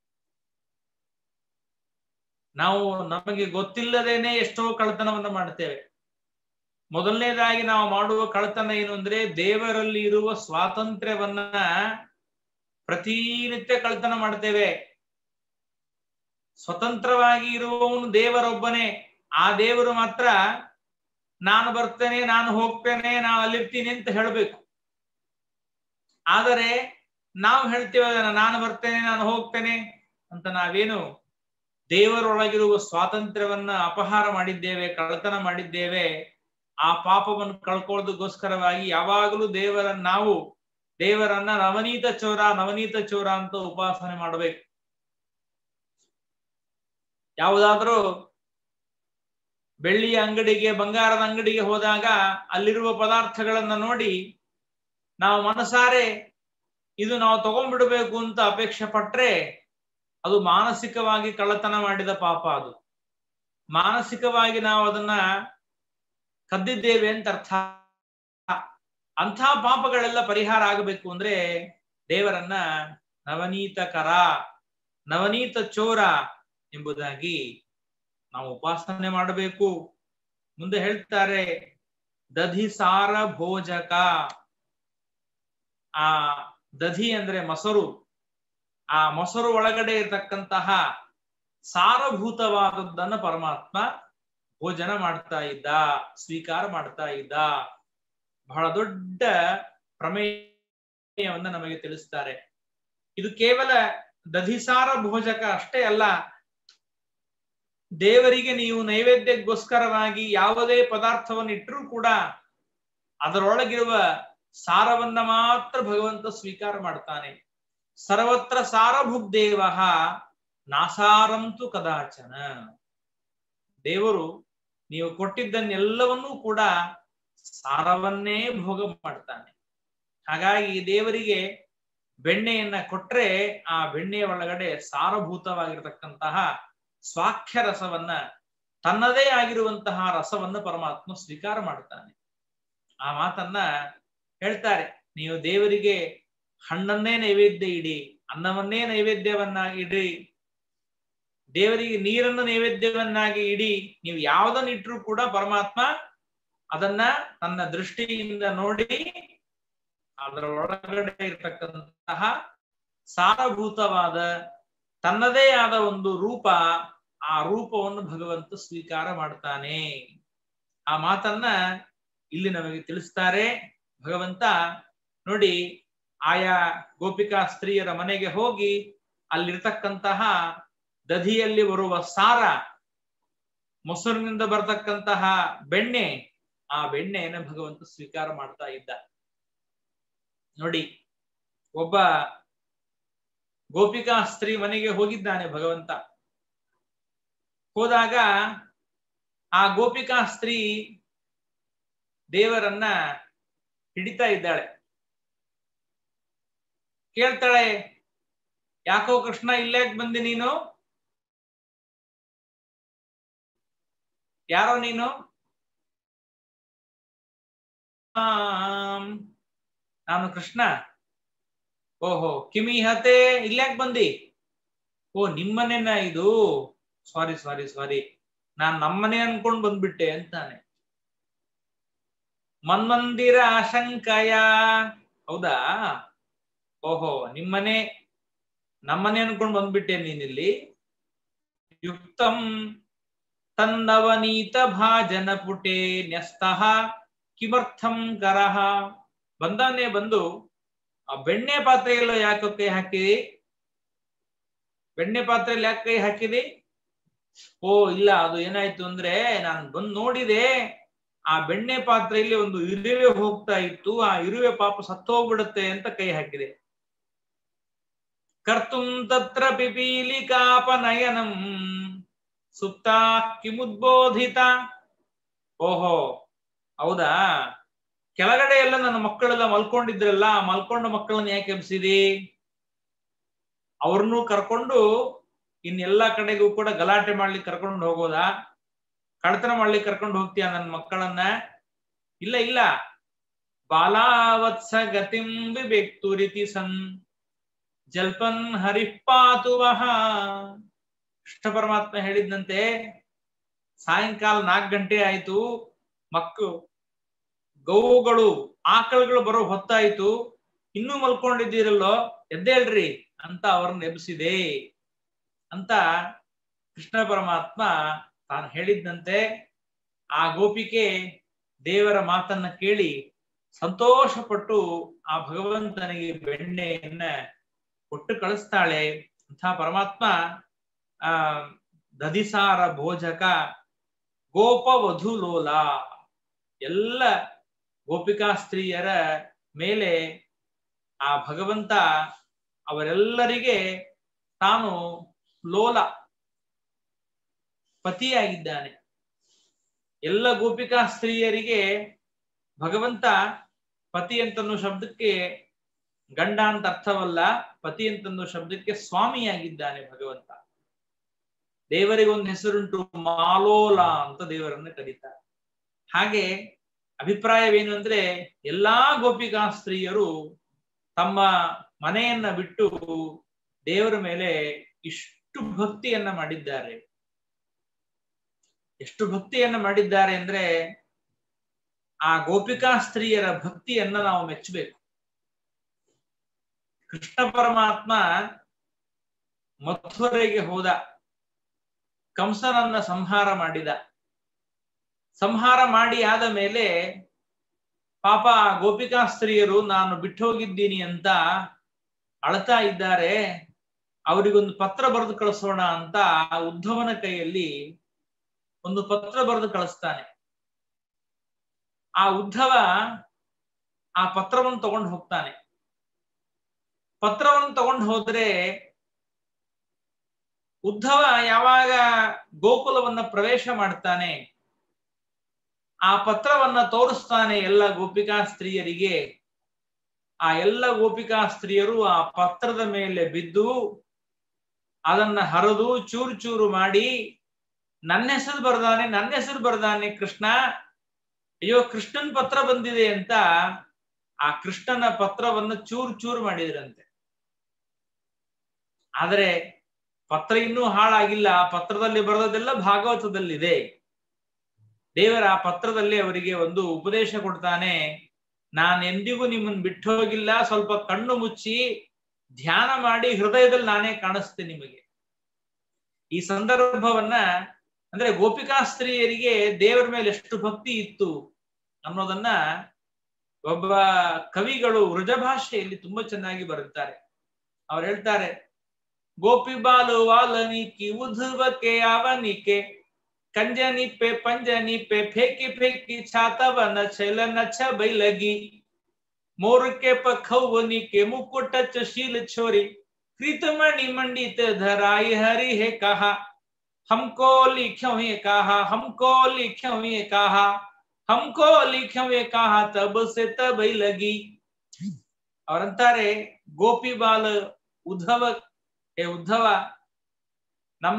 ನಾವು ನಮಗೆ ಗೊತ್ತಿಲ್ಲದೇನೆ ಎಷ್ಟೋ ಕಳ್ಳತನವನ್ನ ಮಾಡ್ತೇವೆ ಮೊದಲನೇದಾಗಿ ನಾವು ಮಾಡುವ ಕಳ್ಳತನ ಏನು ಅಂದ್ರೆ ದೇವರಲ್ಲಿ ಇರುವ ಸ್ವಾತಂತ್ರ್ಯವನ್ನ ಪ್ರತಿನಿತ್ಯ ಕಳ್ಳತನ ಮಾಡ್ತೇವೆ ಸ್ವತಂತ್ರವಾಗಿ ಇರುವವನು ದೇವರೊಬ್ಬನೇ ಆ ದೇವರು ಮಾತ್ರ ನಾನು ಬರ್ತೇನೆ ನಾನು ಹೋಗ್ತೇನೆ ನಾನು ಅಲ್ಲಿರ್ತೀನಿ ಅಂತ ಹೇಳಬೇಕು ಆದರೆ ನಾವು ಹೇಳ್ತೇವೆ ನಾನು ಬರ್ತೇನೆ ನಾನು ಹೋಗ್ತೇನೆ ಅಂತ ನಾವೇನು ದೇವರೊಳಗಿರುವ ಸ್ವಾತಂತ್ರ್ಯವನ್ನ ಅಪಹಾರ ಮಾಡಿದ್ದೇವೆ ಕಳ್ಳತನ ಮಾಡಿದ್ದೇವೆ ಆ ಪಾಪವನ್ನು ಕಳ್ಕೊಳ್ಳೋದಕ್ಕೋಸ್ಕರವಾಗಿ ಯಾವಾಗಲೂ ದೇವರನ್ನ ನಾವು ದೇವರನ್ನ ನವನೀತ ಚೋರ ನವನೀತ ಚೋರ ಅಂತ ಉಪಾಸನೆ ಮಾಡಬೇಕು ಯಾವುದಾದ್ರೂ ಬೆಳ್ಳಿಯ ಅಂಗಡಿಗೆ ಬಂಗಾರದ ಅಂಗಡಿಗೆ ಹೋದಾಗ ಅಲ್ಲಿರುವ ಪದಾರ್ಥಗಳನ್ನ ನೋಡಿ ನಾವು ಮನಸಾರೆ ಇದು ನಾವು ತಗೊಂಡ್ಬಿಡ್ಬೇಕು ಅಂತ ಅಪೇಕ್ಷೆ ಪಟ್ರೆ ಅದು ಮಾನಸಿಕವಾಗಿ ಕಳ್ಳತನ ಮಾಡಿದ ಪಾಪ ಅದು ಮಾನಸಿಕವಾಗಿ ನಾವು ಅದನ್ನ ಕದ್ದಿದ್ದೇವೆ ಅಂತ ಅರ್ಥ ಅಂಥ ಪಾಪಗಳೆಲ್ಲ ಪರಿಹಾರ ಆಗಬೇಕು ಅಂದ್ರೆ ದೇವರನ್ನ ನವನೀತ ಕರ ನವನೀತ ಚೋರ ಎಂಬುದಾಗಿ ನಾವು ಉಪಾಸನೆ ಮಾಡಬೇಕು ಮುಂದೆ ಹೇಳ್ತಾರೆ ದಧಿ ಸಾರ ಭೋಜಕ ಆ ದಧಿ ಅಂದ್ರೆ ಮೊಸರು ಆ ಮೊಸರು ಒಳಗಡೆ ಇರತಕ್ಕಂತಹ ಸಾರಭೂತವಾದದ್ದನ್ನ ಪರಮಾತ್ಮ ಭೋಜನ ಮಾಡ್ತಾ ಇದ್ದ ಸ್ವೀಕಾರ ಮಾಡ್ತಾ ಇದ್ದ ಬಹಳ ದೊಡ್ಡ ಪ್ರಮೇಯವನ್ನ ನಮಗೆ ತಿಳಿಸ್ತಾರೆ ಇದು ಕೇವಲ ದಧಿಸಾರ ಭೋಜಕ ಅಷ್ಟೇ ಅಲ್ಲ ದೇವರಿಗೆ ನೀವು ನೈವೇದ್ಯಕ್ಕೋಸ್ಕರವಾಗಿ ಯಾವುದೇ ಪದಾರ್ಥವನ್ನು ಇಟ್ಟರೂ ಕೂಡ ಅದರೊಳಗಿರುವ ಸಾರವನ್ನ ಮಾತ್ರ ಭಗವಂತ ಸ್ವೀಕಾರ ಮಾಡ್ತಾನೆ ಸರ್ವತ್ರ ಸಾರಭುಗ್ದೇವ ನಾಸಾರಂತು ಕದಾಚನ ದೇವರು ನೀವು ಕೊಟ್ಟಿದ್ದನ್ನೆಲ್ಲವನ್ನೂ ಕೂಡ ಸಾರವನ್ನೇ ಭೋಗ ಮಾಡ್ತಾನೆ ಹಾಗಾಗಿ ದೇವರಿಗೆ ಬೆಣ್ಣೆಯನ್ನ ಕೊಟ್ರೆ ಆ ಬೆಣ್ಣೆಯ ಒಳಗಡೆ ಸಾರಭೂತವಾಗಿರತಕ್ಕಂತಹ ಸ್ವಾಖ್ಯ ರಸವನ್ನ ತನ್ನದೇ ಆಗಿರುವಂತಹ ರಸವನ್ನ ಪರಮಾತ್ಮ ಸ್ವೀಕಾರ ಮಾಡ್ತಾನೆ ಆ ಮಾತನ್ನ ಹೇಳ್ತಾರೆ ನೀವು ದೇವರಿಗೆ ಹಣ್ಣನ್ನೇ ನೈವೇದ್ಯ ಇಡಿ ಅನ್ನವನ್ನೇ ನೈವೇದ್ಯವನ್ನ ಇಡಿ ದೇವರಿಗೆ ನೀರನ್ನು ನೈವೇದ್ಯವನ್ನಾಗಿ ಇಡಿ ನೀವು ಯಾವುದನ್ನ ಇಟ್ಟರೂ ಕೂಡ ಪರಮಾತ್ಮ ಅದನ್ನ ತನ್ನ ದೃಷ್ಟಿಯಿಂದ ನೋಡಿ ಅದರ ಒಳಗಡೆ ಇರತಕ್ಕಂತಹ ಸಾರಭೂತವಾದ ತನ್ನದೇ ಆದ ಒಂದು ರೂಪ ಆ ರೂಪವನ್ನು ಭಗವಂತ ಸ್ವೀಕಾರ ಮಾಡ್ತಾನೆ ಆ ಮಾತನ್ನ ಇಲ್ಲಿ ನಮಗೆ ತಿಳಿಸ್ತಾರೆ ಭಗವಂತ ನೋಡಿ ಆಯಾ ಗೋಪಿಕಾ ಸ್ತ್ರೀಯರ ಮನೆಗೆ ಹೋಗಿ ಅಲ್ಲಿರ್ತಕ್ಕಂತಹ ದಧಿಯಲ್ಲಿ ಬರುವ ಸಾರ ಮೊಸರಿನಿಂದ ಬರತಕ್ಕಂತಹ ಬೆಣ್ಣೆ ಆ ಬೆಣ್ಣೆಯನ್ನು ಭಗವಂತ ಸ್ವೀಕಾರ ಮಾಡ್ತಾ ಇದ್ದ ನೋಡಿ ಒಬ್ಬ ಗೋಪಿಕಾ ಸ್ತ್ರೀ ಮನೆಗೆ ಹೋಗಿದ್ದಾನೆ ಭಗವಂತ ಹೋದಾಗ ಆ ಗೋಪಿಕಾ ಸ್ತ್ರೀ ದೇವರನ್ನ ಹಿಡಿತಾ ಇದ್ದಾಳೆ ಕೇಳ್ತಾಳೆ ಯಾಕೋ ಕೃಷ್ಣ ಇಲ್ಲಾಕ್ ಬಂದಿ ನೀನು ಯಾರೋ ನೀನು ನಾನು ಕೃಷ್ಣ ಓಹೋ ಕಿಮಿಹತೆ ಇಲ್ಯಾಕ್ ಬಂದಿ ಓ ನಿಮ್ಮನೆನ ಇದು ಸಾರಿ ಸಾರಿ ಸಾರಿ ನಾನ್ ನಮ್ಮನೆ ಅನ್ಕೊಂಡ್ ಬಂದ್ಬಿಟ್ಟೆ ಅಂತಾನೆ ಮನ್ಮಂದಿರ ಆಶಂಕಯ ಹೌದಾ ಓಹೋ ನಿಮ್ಮನೆ ನಮ್ಮನೆ ಅನ್ಕೊಂಡ್ ಬಂದ್ಬಿಟ್ಟೆ ನೀನಿಲ್ಲಿ ಯುಕ್ತಂ ತನ್ನವನೀತ ಭಾಜನ ಪುಟೆ ನ್ಯಸ್ತಃ ಕಿಮರ್ಥಂ ಕರಹ ಬಂದಾನೆ ಬಂದು ಆ ಬೆಣ್ಣೆ ಪಾತ್ರೆಯಲ್ಲೋ ಯಾಕೆ ಕೈ ಹಾಕಿದಿ ಬೆಣ್ಣೆ ಪಾತ್ರೆಯಲ್ಲಿ ಯಾಕೆ ಕೈ ಹಾಕಿದಿ ಓ ಇಲ್ಲ ಅದು ಏನಾಯ್ತು ಅಂದ್ರೆ ನಾನು ಬಂದ್ ನೋಡಿದೆ ಆ ಬೆಣ್ಣೆ ಪಾತ್ರೆಯಲ್ಲಿ ಒಂದು ಇರುವೆ ಹೋಗ್ತಾ ಇತ್ತು ಆ ಇರುವೆ ಪಾಪ ಸತ್ತೋಗ್ಬಿಡುತ್ತೆ ಅಂತ ಕೈ ಹಾಕಿದೆ ಕರ್ತುಂ ತತ್ರ ಪಿಪೀಲಿಕಾಪನಯನಂ ಸುಪ್ತ ಕಿಮುದ್ಬೋಧಿತ ಓಹೋ ಹೌದಾ ಕೆಳಗಡೆ ಎಲ್ಲ ನನ್ನ ಮಕ್ಕಳೆಲ್ಲ ಮಲ್ಕೊಂಡಿದ್ರಲ್ಲ ಆ ಮಲ್ಕೊಂಡ ಮಕ್ಕಳನ್ನ ಯಾಕೆ ಎಬ್ಸಿದಿ ಅವ್ರನ್ನೂ ಕರ್ಕೊಂಡು ಇನ್ನೆಲ್ಲ ಕಡೆಗೂ ಕೂಡ ಗಲಾಟೆ ಮಾಡ್ಲಿಕ್ಕೆ ಕರ್ಕೊಂಡು ಹೋಗೋದಾ ಕಳ್ತನ ಮಾಡ್ಲಿಕ್ಕೆ ಕರ್ಕೊಂಡು ಹೋಗ್ತೀಯ ನನ್ನ ಮಕ್ಕಳನ್ನ ಇಲ್ಲ ಇಲ್ಲ ಬಾಲಾವತ್ಸ ಗತಿಂ ವಿಬೇಕ್ತು ರೀತಿ ಸನ್ ಜಲ್ಪನ್ ಹರಿಪಾತು ವಹ ಕೃಷ್ಣ ಪರಮಾತ್ಮ ಹೇಳಿದ್ನಂತೆ ಸಾಯಂಕಾಲ ನಾಲ್ಕು ಗಂಟೆ ಆಯ್ತು ಮಕ್ಕಳು ಗೋವುಗಳು ಆಕಳುಗಳು ಬರೋ ಹೊತ್ತಾಯ್ತು ಇನ್ನೂ ಮಲ್ಕೊಂಡಿದ್ದೀರಲ್ಲೋ ಎದ್ದೇಳ್ರಿ ಅಂತ ಅವ್ರನ್ನ ಎಬ್ಸಿದೆ ಅಂತ ಕೃಷ್ಣ ಪರಮಾತ್ಮ ತಾನು ಹೇಳಿದ್ದಂತೆ ಆ ಗೋಪಿಕೆ ದೇವರ ಮಾತನ್ನ ಕೇಳಿ ಸಂತೋಷಪಟ್ಟು ಆ ಭಗವಂತನಿಗೆ ಬೆಣ್ಣೆಯನ್ನ ಕೊಟ್ಟು ಕಳಿಸ್ತಾಳೆ ಅಂಥ ಪರಮಾತ್ಮ ಆ ದದಿಸಾರ ಭೋಜಕ ಗೋಪ ವಧುಲೋಲ ಎಲ್ಲ ಗೋಪಿಕಾ ಸ್ತ್ರೀಯರ ಮೇಲೆ ಆ ಭಗವಂತ ಅವರೆಲ್ಲರಿಗೆ ತಾನು ಲೋಲ ಪತಿಯಾಗಿದ್ದಾನೆ ಎಲ್ಲ ಗೋಪಿಕಾ ಸ್ತ್ರೀಯರಿಗೆ ಭಗವಂತ ಪತಿ ಅಂತನ್ನೋ ಶಬ್ದಕ್ಕೆ ಗಂಡ ಅಂತ ಅರ್ಥವಲ್ಲ ಪತಿ ಅಂತನ್ನೋ ಶಬ್ದಕ್ಕೆ ಸ್ವಾಮಿಯಾಗಿದ್ದಾನೆ ಭಗವಂತ ದೇವರಿಗೆ ಒಂದು ಹೆಸರುಂಟು ಮಾಲೋಲ ಅಂತ ದೇವರನ್ನ ಕರೀತಾರೆ ಹಾಗೆ ಅಭಿಪ್ರಾಯವೇನು ಅಂದ್ರೆ ಎಲ್ಲಾ ಗೋಪಿಕಾ ಸ್ತ್ರೀಯರು ತಮ್ಮ ಮನೆಯನ್ನ ಬಿಟ್ಟು ದೇವರ ಮೇಲೆ ಇಷ್ಟು ಭಕ್ತಿಯನ್ನ ಮಾಡಿದ್ದಾರೆ ಎಷ್ಟು ಭಕ್ತಿಯನ್ನ ಮಾಡಿದ್ದಾರೆ ಅಂದ್ರೆ ಆ ಗೋಪಿಕಾ ಸ್ತ್ರೀಯರ ಭಕ್ತಿಯನ್ನ ನಾವು ಮೆಚ್ಚಬೇಕು ಕೃಷ್ಣ ಪರಮಾತ್ಮ ಮಥುರೆಗೆ ಹೋದ ಕಂಸನನ್ನ ಸಂಹಾರ ಮಾಡಿದ ಸಂಹಾರ ಮಾಡಿ ಆದ ಮೇಲೆ ಪಾಪ ಗೋಪಿಕಾ ಸ್ತ್ರೀಯರು ನಾನು ಬಿಟ್ಟು ಹೋಗಿದ್ದೀನಿ ಅಂತ ಅಳ್ತಾ ಇದ್ದಾರೆ ಅವರಿಗೊಂದು ಪತ್ರ ಬರೆದು ಕಳಿಸೋಣ ಅಂತ ಉದ್ಧವನ ಕೈಯಲ್ಲಿ ಒಂದು ಪತ್ರ ಬರೆದು ಕಳಿಸ್ತಾನೆ ಆ ಉದ್ಧವ ಆ ಪತ್ರವನ್ನು ತಗೊಂಡು ಹೋಗ್ತಾನೆ ಪತ್ರವನ್ನು ತಗೊಂಡು ಹೋದ್ರೆ ಉದ್ಧವ ಯಾವಾಗ ಗೋಕುಲವನ್ನ ಪ್ರವೇಶ ಮಾಡ್ತಾನೆ ಆ ಪತ್ರವನ್ನ ತೋರಿಸ್ತಾನೆ ಎಲ್ಲ ಗೋಪಿಕಾ ಸ್ತ್ರೀಯರಿಗೆ ಆ ಎಲ್ಲ ಗೋಪಿಕಾ ಸ್ತ್ರೀಯರು ಆ ಪತ್ರದ ಮೇಲೆ ಬಿದ್ದು ಅದನ್ನ ಹರಿದು ಚೂರು ಚೂರು ಮಾಡಿ ನನ್ನ ಹೆಸರು ಬರ್ದಾನೆ ನನ್ನ ಹೆಸರು ಬರ್ದಾನೆ ಕೃಷ್ಣ ಅಯ್ಯೋ ಕೃಷ್ಣನ್ ಪತ್ರ ಬಂದಿದೆ ಅಂತ ಆ ಕೃಷ್ಣನ ಪತ್ರವನ್ನ ಚೂರು ಚೂರು ಮಾಡಿದ್ರಂತೆ ಆದರೆ ಪತ್ರ ಇನ್ನೂ ಹಾಳಾಗಿಲ್ಲ ಆ ಪತ್ರದಲ್ಲಿ ಬರೆದದೆಲ್ಲ ಭಾಗವತದಲ್ಲಿದೆ ದೇವರ ಆ ಪತ್ರದಲ್ಲಿ ಅವರಿಗೆ ಒಂದು ಉಪದೇಶ ಕೊಡ್ತಾನೆ ನಾನು ಎಂದಿಗೂ ನಿಮ್ಮನ್ನು ಬಿಟ್ಟು ಹೋಗಿಲ್ಲ ಸ್ವಲ್ಪ ಕಣ್ಣು ಮುಚ್ಚಿ ಧ್ಯಾನ ಮಾಡಿ ಹೃದಯದಲ್ಲಿ ನಾನೇ ಕಾಣಿಸ್ತೀನಿ ನಿಮಗೆ ಈ ಸಂದರ್ಭವನ್ನ ಅಂದ್ರೆ ಗೋಪಿಕಾ ಸ್ತ್ರೀಯರಿಗೆ ದೇವರ ಮೇಲೆ ಎಷ್ಟು ಭಕ್ತಿ ಇತ್ತು ಅನ್ನೋದನ್ನ ಒಬ್ಬ ಕವಿಗಳು ವೃಜಭಾಷೆಯಲ್ಲಿ ತುಂಬಾ ಚೆನ್ನಾಗಿ ಬರುತ್ತಾರೆ ಅವ್ರು ಹೇಳ್ತಾರೆ ಗೋಪಿ ಬಾಲು ವಾಲನಿಕಿ ಉಧುವಕೆ ಅವನಿಕೆ ಕಂಜನಿಪ್ಪೆ ಪಂಜನಿಪ್ಪೆ ಫೇಕಿ ಫೇಕಿ ಛಾತವನ ಛಲನ ಛ ಬೈಲಗಿ मोरके पखवनी के मुकुट चशील छोरी कृतमणि मंडित धराई हरि है कहा हमको लिख्यो ये कहा हमको लिख्यो ये कहा हमको लिख्यो ये कहा तब से तब ही लगी ಅವರಂತಾರೆ ಗೋಪಿ ಬಾಲ ಉದ್ಧವ ಏ ಉದ್ಧವ ನಮ್ಮ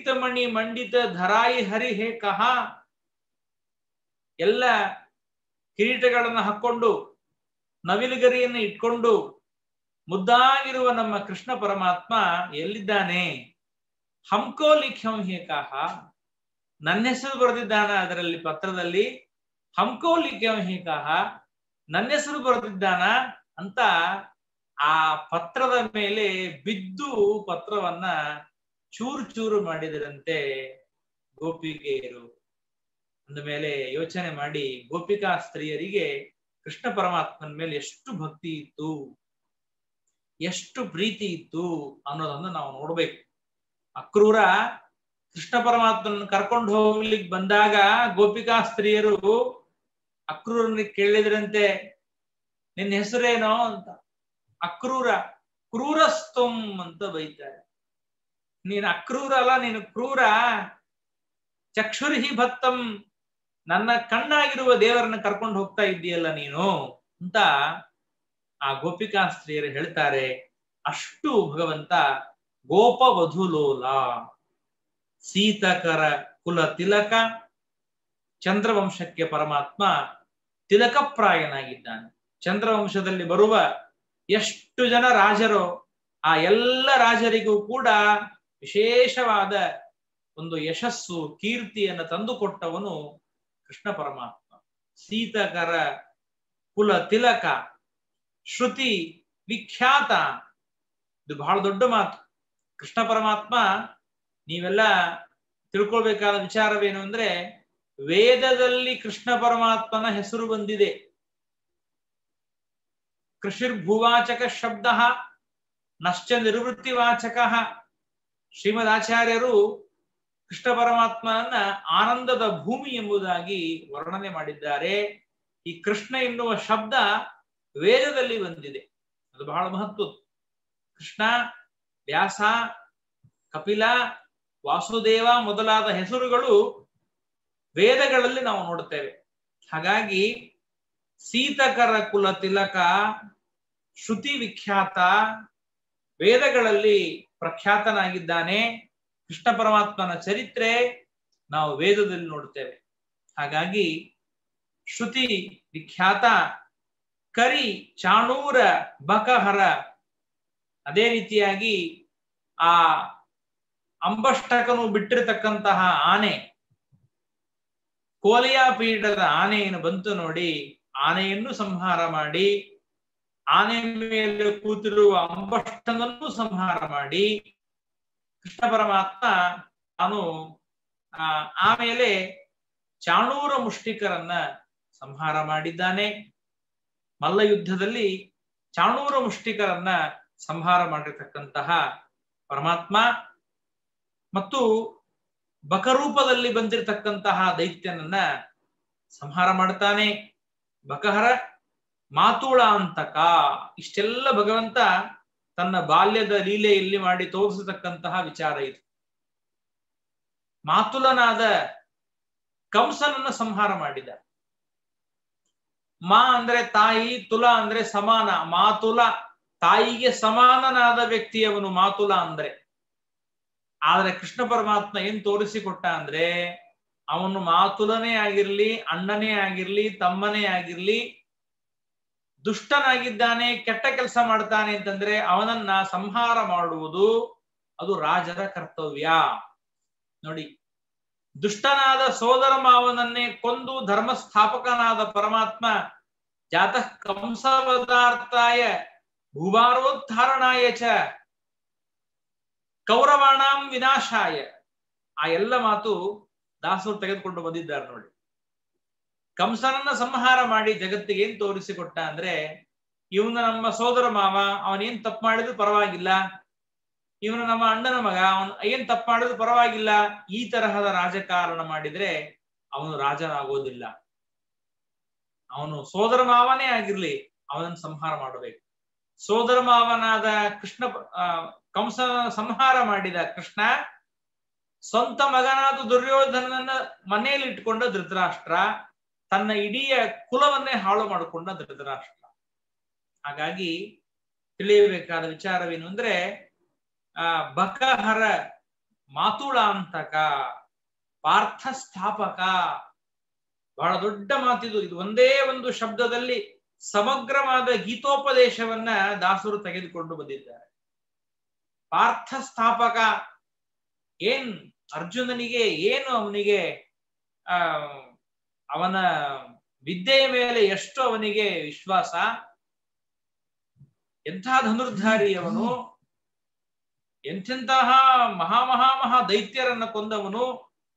ಕ್ರೀತಮಣಿ ಮಂಡಿತ ಧರಾಯಿ ಹರಿ ಹೇ ಕಹ ಎಲ್ಲ ಕಿರೀಟಗಳನ್ನು ಹಾಕೊಂಡು ನವಿಲುಗರಿಯನ್ನು ಇಟ್ಕೊಂಡು ಮುದ್ದಾಗಿರುವ ನಮ್ಮ ಕೃಷ್ಣ ಪರಮಾತ್ಮ ಎಲ್ಲಿದ್ದಾನೆ ಹಂಕೋ ಲಿಖ್ಯಂ ಹೇಕಾಹ ನನ್ನ ಹೆಸರು ಬರೆದಿದ್ದಾನ ಅದರಲ್ಲಿ ಪತ್ರದಲ್ಲಿ ಹಂಕೋ ಲಿಖ್ಯಂ ಹೇಕಾಹ ನನ್ನ ಹೆಸರು ಬರೆದಿದ್ದಾನ ಅಂತ ಆ ಪತ್ರದ ಮೇಲೆ ಬಿದ್ದು ಪತ್ರವನ್ನ ಚೂರು ಚೂರು ಮಾಡಿದರಂತೆ ಗೋಪಿಗೆಯರು ಅಂದ ಮೇಲೆ ಯೋಚನೆ ಮಾಡಿ ಗೋಪಿಕಾ ಸ್ತ್ರೀಯರಿಗೆ ಕೃಷ್ಣ ಪರಮಾತ್ಮನ ಮೇಲೆ ಎಷ್ಟು ಭಕ್ತಿ ಇತ್ತು ಎಷ್ಟು ಪ್ರೀತಿ ಇತ್ತು ಅನ್ನೋದನ್ನ ನಾವು ನೋಡ್ಬೇಕು ಅಕ್ರೂರ ಕೃಷ್ಣ ಪರಮಾತ್ಮನ ಕರ್ಕೊಂಡು ಹೋಗ್ಲಿಕ್ಕೆ ಬಂದಾಗ ಗೋಪಿಕಾ ಸ್ತ್ರೀಯರು ಅಕ್ರೂರನಿಗೆ ಕೇಳಿದ್ರಂತೆ ನಿನ್ನ ಹೆಸರೇನೋ ಅಂತ ಅಕ್ರೂರ ಕ್ರೂರಸ್ತಂ ಅಂತ ಬೈತಾರೆ ನೀನು ಅಕ್ರೂರ ಅಲ್ಲ ನೀನು ಕ್ರೂರ ಚಕ್ಷುರ್ಹಿ ಭತ್ತಂ ನನ್ನ ಕಣ್ಣಾಗಿರುವ ದೇವರನ್ನ ಕರ್ಕೊಂಡು ಹೋಗ್ತಾ ಇದ್ದೀಯಲ್ಲ ನೀನು ಅಂತ ಆ ಗೋಪಿಕಾ ಸ್ತ್ರೀಯರು ಹೇಳ್ತಾರೆ ಅಷ್ಟು ಭಗವಂತ ಗೋಪವಧುಲೋಲ ಸೀತಕರ ಕುಲ ತಿಲಕ ಚಂದ್ರವಂಶಕ್ಕೆ ಪರಮಾತ್ಮ ತಿಲಕಪ್ರಾಯನಾಗಿದ್ದಾನೆ ಚಂದ್ರವಂಶದಲ್ಲಿ ಬರುವ ಎಷ್ಟು ಜನ ರಾಜರು ಆ ಎಲ್ಲ ರಾಜರಿಗೂ ಕೂಡ ವಿಶೇಷವಾದ ಒಂದು ಯಶಸ್ಸು ಕೀರ್ತಿಯನ್ನು ತಂದುಕೊಟ್ಟವನು ಕೃಷ್ಣ ಪರಮಾತ್ಮ ಸೀತಕರ ಕುಲ ತಿಲಕ ಶ್ರುತಿ ವಿಖ್ಯಾತ ಇದು ಬಹಳ ದೊಡ್ಡ ಮಾತು ಕೃಷ್ಣ ಪರಮಾತ್ಮ ನೀವೆಲ್ಲ ತಿಳ್ಕೊಳ್ಬೇಕಾದ ವಿಚಾರವೇನು ಅಂದ್ರೆ ವೇದದಲ್ಲಿ ಕೃಷ್ಣ ಪರಮಾತ್ಮನ ಹೆಸರು ಬಂದಿದೆ ಕೃಷಿರ್ಭುವಾಚಕ ಶಬ್ದ ನಶ್ಚ ನಿರ್ವೃತ್ತಿವಾಚಕ ಶ್ರೀಮದ್ ಆಚಾರ್ಯರು ಕೃಷ್ಣ ಪರಮಾತ್ಮನನ್ನ ಆನಂದದ ಭೂಮಿ ಎಂಬುದಾಗಿ ವರ್ಣನೆ ಮಾಡಿದ್ದಾರೆ ಈ ಕೃಷ್ಣ ಎನ್ನುವ ಶಬ್ದ ವೇದದಲ್ಲಿ ಬಂದಿದೆ ಅದು ಬಹಳ ಮಹತ್ವ ಕೃಷ್ಣ ವ್ಯಾಸ ಕಪಿಲ ವಾಸುದೇವ ಮೊದಲಾದ ಹೆಸರುಗಳು ವೇದಗಳಲ್ಲಿ ನಾವು ನೋಡುತ್ತೇವೆ ಹಾಗಾಗಿ ಸೀತಕರ ಕುಲ ತಿಲಕ ಶ್ರುತಿ ವಿಖ್ಯಾತ ವೇದಗಳಲ್ಲಿ ಪ್ರಖ್ಯಾತನಾಗಿದ್ದಾನೆ ಕೃಷ್ಣ ಪರಮಾತ್ಮನ ಚರಿತ್ರೆ ನಾವು ವೇದದಲ್ಲಿ ನೋಡುತ್ತೇವೆ ಹಾಗಾಗಿ ಶ್ರುತಿ ವಿಖ್ಯಾತ ಕರಿ ಚಾಣೂರ ಬಕಹರ ಅದೇ ರೀತಿಯಾಗಿ ಆ ಅಂಬಷ್ಟಕನು ಬಿಟ್ಟಿರತಕ್ಕಂತಹ ಆನೆ ಕೋಲಿಯ ಪೀಠದ ಆನೆಯನ್ನು ಬಂತು ನೋಡಿ ಆನೆಯನ್ನು ಸಂಹಾರ ಮಾಡಿ ಆನೆ ಮೇಲೆ ಕೂತಿರುವ ಅಂಬಷ್ಟನನ್ನು ಸಂಹಾರ ಮಾಡಿ ಕೃಷ್ಣ ಪರಮಾತ್ಮ ತಾನು ಆ ಆಮೇಲೆ ಚಾಣೂರ ಮುಷ್ಟಿಕರನ್ನ ಸಂಹಾರ ಮಾಡಿದ್ದಾನೆ ಮಲ್ಲ ಯುದ್ಧದಲ್ಲಿ ಚಾಣೂರ ಮುಷ್ಟಿಕರನ್ನ ಸಂಹಾರ ಮಾಡಿರ್ತಕ್ಕಂತಹ ಪರಮಾತ್ಮ ಮತ್ತು ಬಕರೂಪದಲ್ಲಿ ಬಂದಿರತಕ್ಕಂತಹ ದೈತ್ಯನನ್ನ ಸಂಹಾರ ಮಾಡ್ತಾನೆ ಬಕಹರ ಮಾತುಳ ಅಂತಕ ಇಷ್ಟೆಲ್ಲ ಭಗವಂತ ತನ್ನ ಬಾಲ್ಯದ ಲೀಲೆಯಲ್ಲಿ ಮಾಡಿ ತೋರಿಸತಕ್ಕಂತಹ ವಿಚಾರ ಇದು ಮಾತುಲನಾದ ಕಂಸನನ್ನ ಸಂಹಾರ ಮಾಡಿದ ಮಾ ಅಂದ್ರೆ ತಾಯಿ ತುಲ ಅಂದ್ರೆ ಸಮಾನ ಮಾತುಲ ತಾಯಿಗೆ ಸಮಾನನಾದ ವ್ಯಕ್ತಿಯವನು ಮಾತುಲ ಅಂದ್ರೆ ಆದ್ರೆ ಕೃಷ್ಣ ಪರಮಾತ್ಮ ಏನ್ ತೋರಿಸಿಕೊಟ್ಟ ಅಂದ್ರೆ ಅವನು ಮಾತುಲನೇ ಆಗಿರ್ಲಿ ಅಣ್ಣನೇ ಆಗಿರ್ಲಿ ತಮ್ಮನೇ ಆಗಿರ್ಲಿ ದುಷ್ಟನಾಗಿದ್ದಾನೆ ಕೆಟ್ಟ ಕೆಲಸ ಮಾಡ್ತಾನೆ ಅಂತಂದ್ರೆ ಅವನನ್ನ ಸಂಹಾರ ಮಾಡುವುದು ಅದು ರಾಜರ ಕರ್ತವ್ಯ ನೋಡಿ ದುಷ್ಟನಾದ ಸೋದರ ಮಾವನನ್ನೇ ಕೊಂದು ಧರ್ಮ ಸ್ಥಾಪಕನಾದ ಪರಮಾತ್ಮ ಜಾತಃ ಕಂಸವದಾರ್ಥಾಯ ಭೂಭಾರೋದ್ಧಾರಣಾಯ ಚ ಕೌರವಾಣಾಂ ವಿನಾಶಾಯ ಆ ಎಲ್ಲ ಮಾತು ದಾಸರು ತೆಗೆದುಕೊಂಡು ಬಂದಿದ್ದಾರೆ ನೋಡಿ ಕಂಸನನ್ನ ಸಂಹಾರ ಮಾಡಿ ಜಗತ್ತಿಗೆ ಏನ್ ತೋರಿಸಿಕೊಟ್ಟ ಅಂದ್ರೆ ಇವನು ನಮ್ಮ ಸೋದರ ಮಾವ ಅವನೇನ್ ತಪ್ಪು ಮಾಡಿದ್ರು ಪರವಾಗಿಲ್ಲ ಇವನು ನಮ್ಮ ಅಣ್ಣನ ಮಗ ಅವನು ಏನ್ ತಪ್ಪು ಮಾಡಿದ್ರು ಪರವಾಗಿಲ್ಲ ಈ ತರಹದ ರಾಜಕಾರಣ ಮಾಡಿದ್ರೆ ಅವನು ರಾಜನಾಗೋದಿಲ್ಲ ಅವನು ಸೋದರ ಮಾವನೇ ಆಗಿರ್ಲಿ ಅವನನ್ನು ಸಂಹಾರ ಮಾಡಬೇಕು ಸೋದರ ಮಾವನಾದ ಕೃಷ್ಣ ಕಂಸನ ಸಂಹಾರ ಮಾಡಿದ ಕೃಷ್ಣ ಸ್ವಂತ ಮಗನಾದ ದುರ್ಯೋಧನನ ಮನೆಯಲ್ಲಿ ಇಟ್ಕೊಂಡ ಧೃತರಾಷ್ಟ್ರ ತನ್ನ ಇಡೀ ಕುಲವನ್ನೇ ಹಾಳು ಮಾಡಿಕೊಂಡ ಧೃತರಾಷ್ಟ್ರ ಹಾಗಾಗಿ ತಿಳಿಯಬೇಕಾದ ವಿಚಾರವೇನು ಅಂದ್ರೆ ಆ ಬಕಹರ ಮಾತುಳಾಂತಕ ಪಾರ್ಥ ಸ್ಥಾಪಕ ಬಹಳ ದೊಡ್ಡ ಮಾತಿದು ಇದು ಒಂದೇ ಒಂದು ಶಬ್ದದಲ್ಲಿ ಸಮಗ್ರವಾದ ಗೀತೋಪದೇಶವನ್ನ ದಾಸರು ತೆಗೆದುಕೊಂಡು ಬಂದಿದ್ದಾರೆ ಪಾರ್ಥ ಸ್ಥಾಪಕ ಏನ್ ಅರ್ಜುನನಿಗೆ ಏನು ಅವನಿಗೆ ಆ ಅವನ ವಿದ್ಯೆಯ ಮೇಲೆ ಎಷ್ಟು ಅವನಿಗೆ ವಿಶ್ವಾಸ ಎಂಥ ಧನುರ್ಧಾರಿ ಅವನು ಎಂತೆಂತಹ ಮಹಾ ಮಹಾ ಮಹಾ ದೈತ್ಯರನ್ನ ಕೊಂದವನು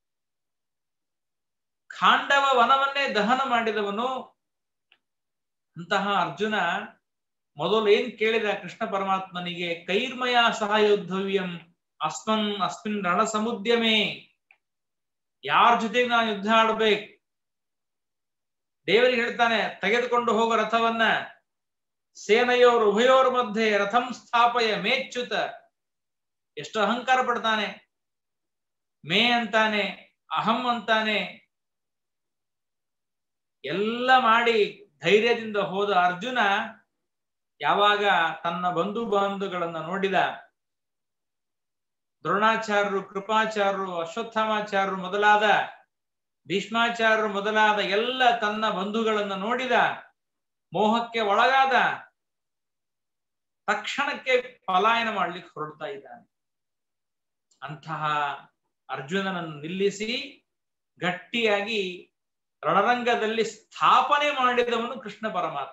ಖಾಂಡವ ವನವನ್ನೇ ದಹನ ಮಾಡಿದವನು ಅಂತಹ ಅರ್ಜುನ ಮೊದಲು ಏನ್ ಕೇಳಿದ ಕೃಷ್ಣ ಪರಮಾತ್ಮನಿಗೆ ಕೈರ್ಮಯ ಸಹಯೋದ್ಧವ್ಯಂ ಅಸ್ಮನ್ ಅಸ್ಮಿನ್ ರಣ ಸಮುದ್ಯಮೇ ಯಾರ ಜೊತೆಗೆ ನಾನು ಯುದ್ಧ ಆಡ್ಬೇಕು ದೇವರಿಗೆ ಹೇಳ್ತಾನೆ ತೆಗೆದುಕೊಂಡು ಹೋಗೋ ರಥವನ್ನ ಸೇನೆಯೋರು ಉಭಯೋರ ಮಧ್ಯೆ ರಥಂ ಸ್ಥಾಪಯ ಮೇಚ್ಯುತ ಎಷ್ಟು ಅಹಂಕಾರ ಪಡ್ತಾನೆ ಮೇ ಅಂತಾನೆ ಅಹಂ ಅಂತಾನೆ ಎಲ್ಲ ಮಾಡಿ ಧೈರ್ಯದಿಂದ ಹೋದ ಅರ್ಜುನ ಯಾವಾಗ ತನ್ನ ಬಂಧು ಬಾಂಧುಗಳನ್ನ ನೋಡಿದ ದ್ರೋಣಾಚಾರ್ಯರು ಕೃಪಾಚಾರ್ಯರು ಅಶ್ವತ್ಥಾಮಾಚಾರ್ಯರು ಮೊದಲಾದ ಭೀಷ್ಮಾಚಾರ್ಯರು ಮೊದಲಾದ ಎಲ್ಲ ತನ್ನ ಬಂಧುಗಳನ್ನ ನೋಡಿದ ಮೋಹಕ್ಕೆ ಒಳಗಾದ ತಕ್ಷಣಕ್ಕೆ ಪಲಾಯನ ಮಾಡ್ಲಿಕ್ಕೆ ಹೊರಡ್ತಾ ಇದ್ದಾನೆ ಅಂತಹ ಅರ್ಜುನನನ್ನು ನಿಲ್ಲಿಸಿ ಗಟ್ಟಿಯಾಗಿ ರಣರಂಗದಲ್ಲಿ ಸ್ಥಾಪನೆ ಮಾಡಿದವನು ಕೃಷ್ಣ ಪರಮಾತ್ಮ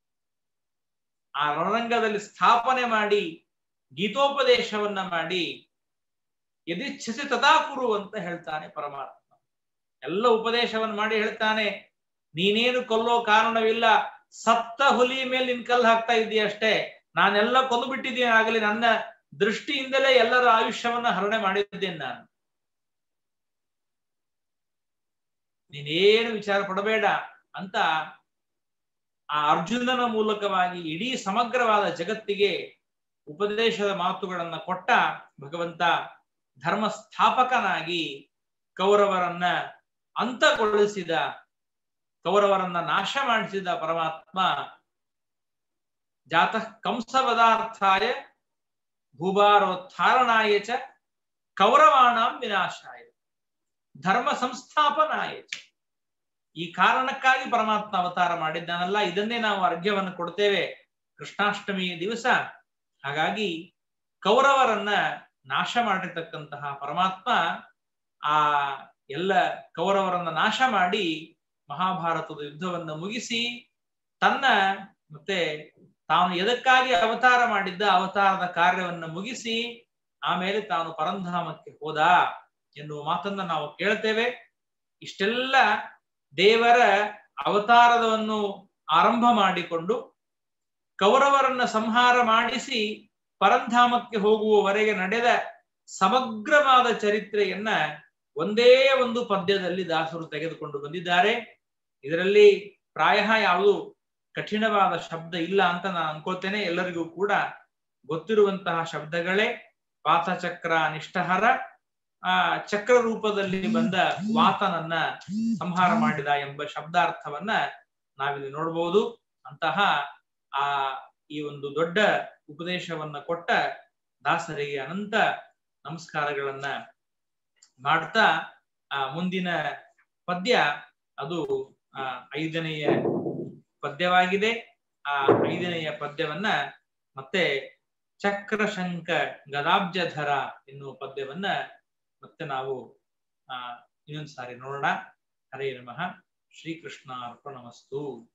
ಆ ರಣರಂಗದಲ್ಲಿ ಸ್ಥಾಪನೆ ಮಾಡಿ ಗೀತೋಪದೇಶವನ್ನ ಮಾಡಿ ಯದಿಚ್ಛಸಿ ತಥಾ ಕುರು ಅಂತ ಹೇಳ್ತಾನೆ ಪರಮಾತ್ಮ ಎಲ್ಲ ಉಪದೇಶವನ್ನು ಮಾಡಿ ಹೇಳ್ತಾನೆ ನೀನೇನು ಕೊಲ್ಲೋ ಕಾರಣವಿಲ್ಲ ಸತ್ತ ಹುಲಿ ಮೇಲೆ ನಿನ್ ಕಲ್ಲು ಹಾಕ್ತಾ ಇದೀಯ ಅಷ್ಟೇ ನಾನೆಲ್ಲ ಕೊಂದು ಬಿಟ್ಟಿದ್ದೀನಿ ಆಗಲಿ ನನ್ನ ದೃಷ್ಟಿಯಿಂದಲೇ ಎಲ್ಲರ ಆಯುಷ್ಯವನ್ನ ಹರಣೆ ಮಾಡಿದ್ದೇನೆ ನಾನು ನೀನೇನು ವಿಚಾರ ಪಡಬೇಡ ಅಂತ ಆ ಅರ್ಜುನನ ಮೂಲಕವಾಗಿ ಇಡೀ ಸಮಗ್ರವಾದ ಜಗತ್ತಿಗೆ ಉಪದೇಶದ ಮಾತುಗಳನ್ನ ಕೊಟ್ಟ ಭಗವಂತ ಧರ್ಮ ಸ್ಥಾಪಕನಾಗಿ ಕೌರವರನ್ನ ಅಂತಗೊಳಿಸಿದ ಕೌರವರನ್ನ ನಾಶ ಮಾಡಿಸಿದ ಪರಮಾತ್ಮ ಜಾತಃ ಕಂಸವದಾರ್ಥಾಯ ಭೂಭಾರೋತ್ಥಾರಣಾಯ ಚ ಕೌರವಾಣಾಂ ವಿನಾಶಾಯ ಧರ್ಮ ಸಂಸ್ಥಾಪನಾಯ ಚ ಈ ಕಾರಣಕ್ಕಾಗಿ ಪರಮಾತ್ಮ ಅವತಾರ ಮಾಡಿದ್ದಾನಲ್ಲ ಇದನ್ನೇ ನಾವು ಅರ್ಘ್ಯವನ್ನು ಕೊಡ್ತೇವೆ ಕೃಷ್ಣಾಷ್ಟಮಿಯ ದಿವಸ ಹಾಗಾಗಿ ಕೌರವರನ್ನ ನಾಶ ಮಾಡಿರ್ತಕ್ಕಂತಹ ಪರಮಾತ್ಮ ಆ ಎಲ್ಲ ಕೌರವರನ್ನ ನಾಶ ಮಾಡಿ ಮಹಾಭಾರತದ ಯುದ್ಧವನ್ನ ಮುಗಿಸಿ ತನ್ನ ಮತ್ತೆ ತಾನು ಎದಕ್ಕಾಗಿ ಅವತಾರ ಮಾಡಿದ್ದ ಅವತಾರದ ಕಾರ್ಯವನ್ನ ಮುಗಿಸಿ ಆಮೇಲೆ ತಾನು ಪರಂಧಾಮಕ್ಕೆ ಹೋದ ಎನ್ನುವ ಮಾತನ್ನ ನಾವು ಕೇಳ್ತೇವೆ ಇಷ್ಟೆಲ್ಲ ದೇವರ ಅವತಾರವನ್ನು ಆರಂಭ ಮಾಡಿಕೊಂಡು ಕೌರವರನ್ನ ಸಂಹಾರ ಮಾಡಿಸಿ ಪರಂಧಾಮಕ್ಕೆ ಹೋಗುವವರೆಗೆ ನಡೆದ ಸಮಗ್ರವಾದ ಚರಿತ್ರೆಯನ್ನ ಒಂದೇ ಒಂದು ಪದ್ಯದಲ್ಲಿ ದಾಸರು ತೆಗೆದುಕೊಂಡು ಬಂದಿದ್ದಾರೆ ಇದರಲ್ಲಿ ಪ್ರಾಯ ಯಾವುದು ಕಠಿಣವಾದ ಶಬ್ದ ಇಲ್ಲ ಅಂತ ನಾನು ಅನ್ಕೋತೇನೆ ಎಲ್ಲರಿಗೂ ಕೂಡ ಗೊತ್ತಿರುವಂತಹ ಶಬ್ದಗಳೇ ವಾತಚಕ್ರ ನಿಷ್ಠಹರ ಆ ಚಕ್ರ ರೂಪದಲ್ಲಿ ಬಂದ ವಾತನನ್ನ ಸಂಹಾರ ಮಾಡಿದ ಎಂಬ ಶಬ್ದಾರ್ಥವನ್ನ ನಾವಿಲ್ಲಿ ನೋಡಬಹುದು ಅಂತಹ ಆ ಈ ಒಂದು ದೊಡ್ಡ ಉಪದೇಶವನ್ನ ಕೊಟ್ಟ ದಾಸರಿಗೆ ಅನಂತ ನಮಸ್ಕಾರಗಳನ್ನ ಮಾಡ್ತಾ ಆ ಮುಂದಿನ ಪದ್ಯ ಅದು ಆ ಐದನೆಯ ಪದ್ಯವಾಗಿದೆ ಆ ಐದನೆಯ ಪದ್ಯವನ್ನ ಮತ್ತೆ ಚಕ್ರಶಂಕ ಗದಾಬ್ಜಧರ ಎನ್ನುವ ಪದ್ಯವನ್ನ ಮತ್ತೆ ನಾವು ಆ ಇನ್ನೊಂದು ಸಾರಿ ನೋಡೋಣ ಹರೇ ನಮಃ ಶ್ರೀಕೃಷ್ಣ ಅರ್ಪಣಮಸ್ತು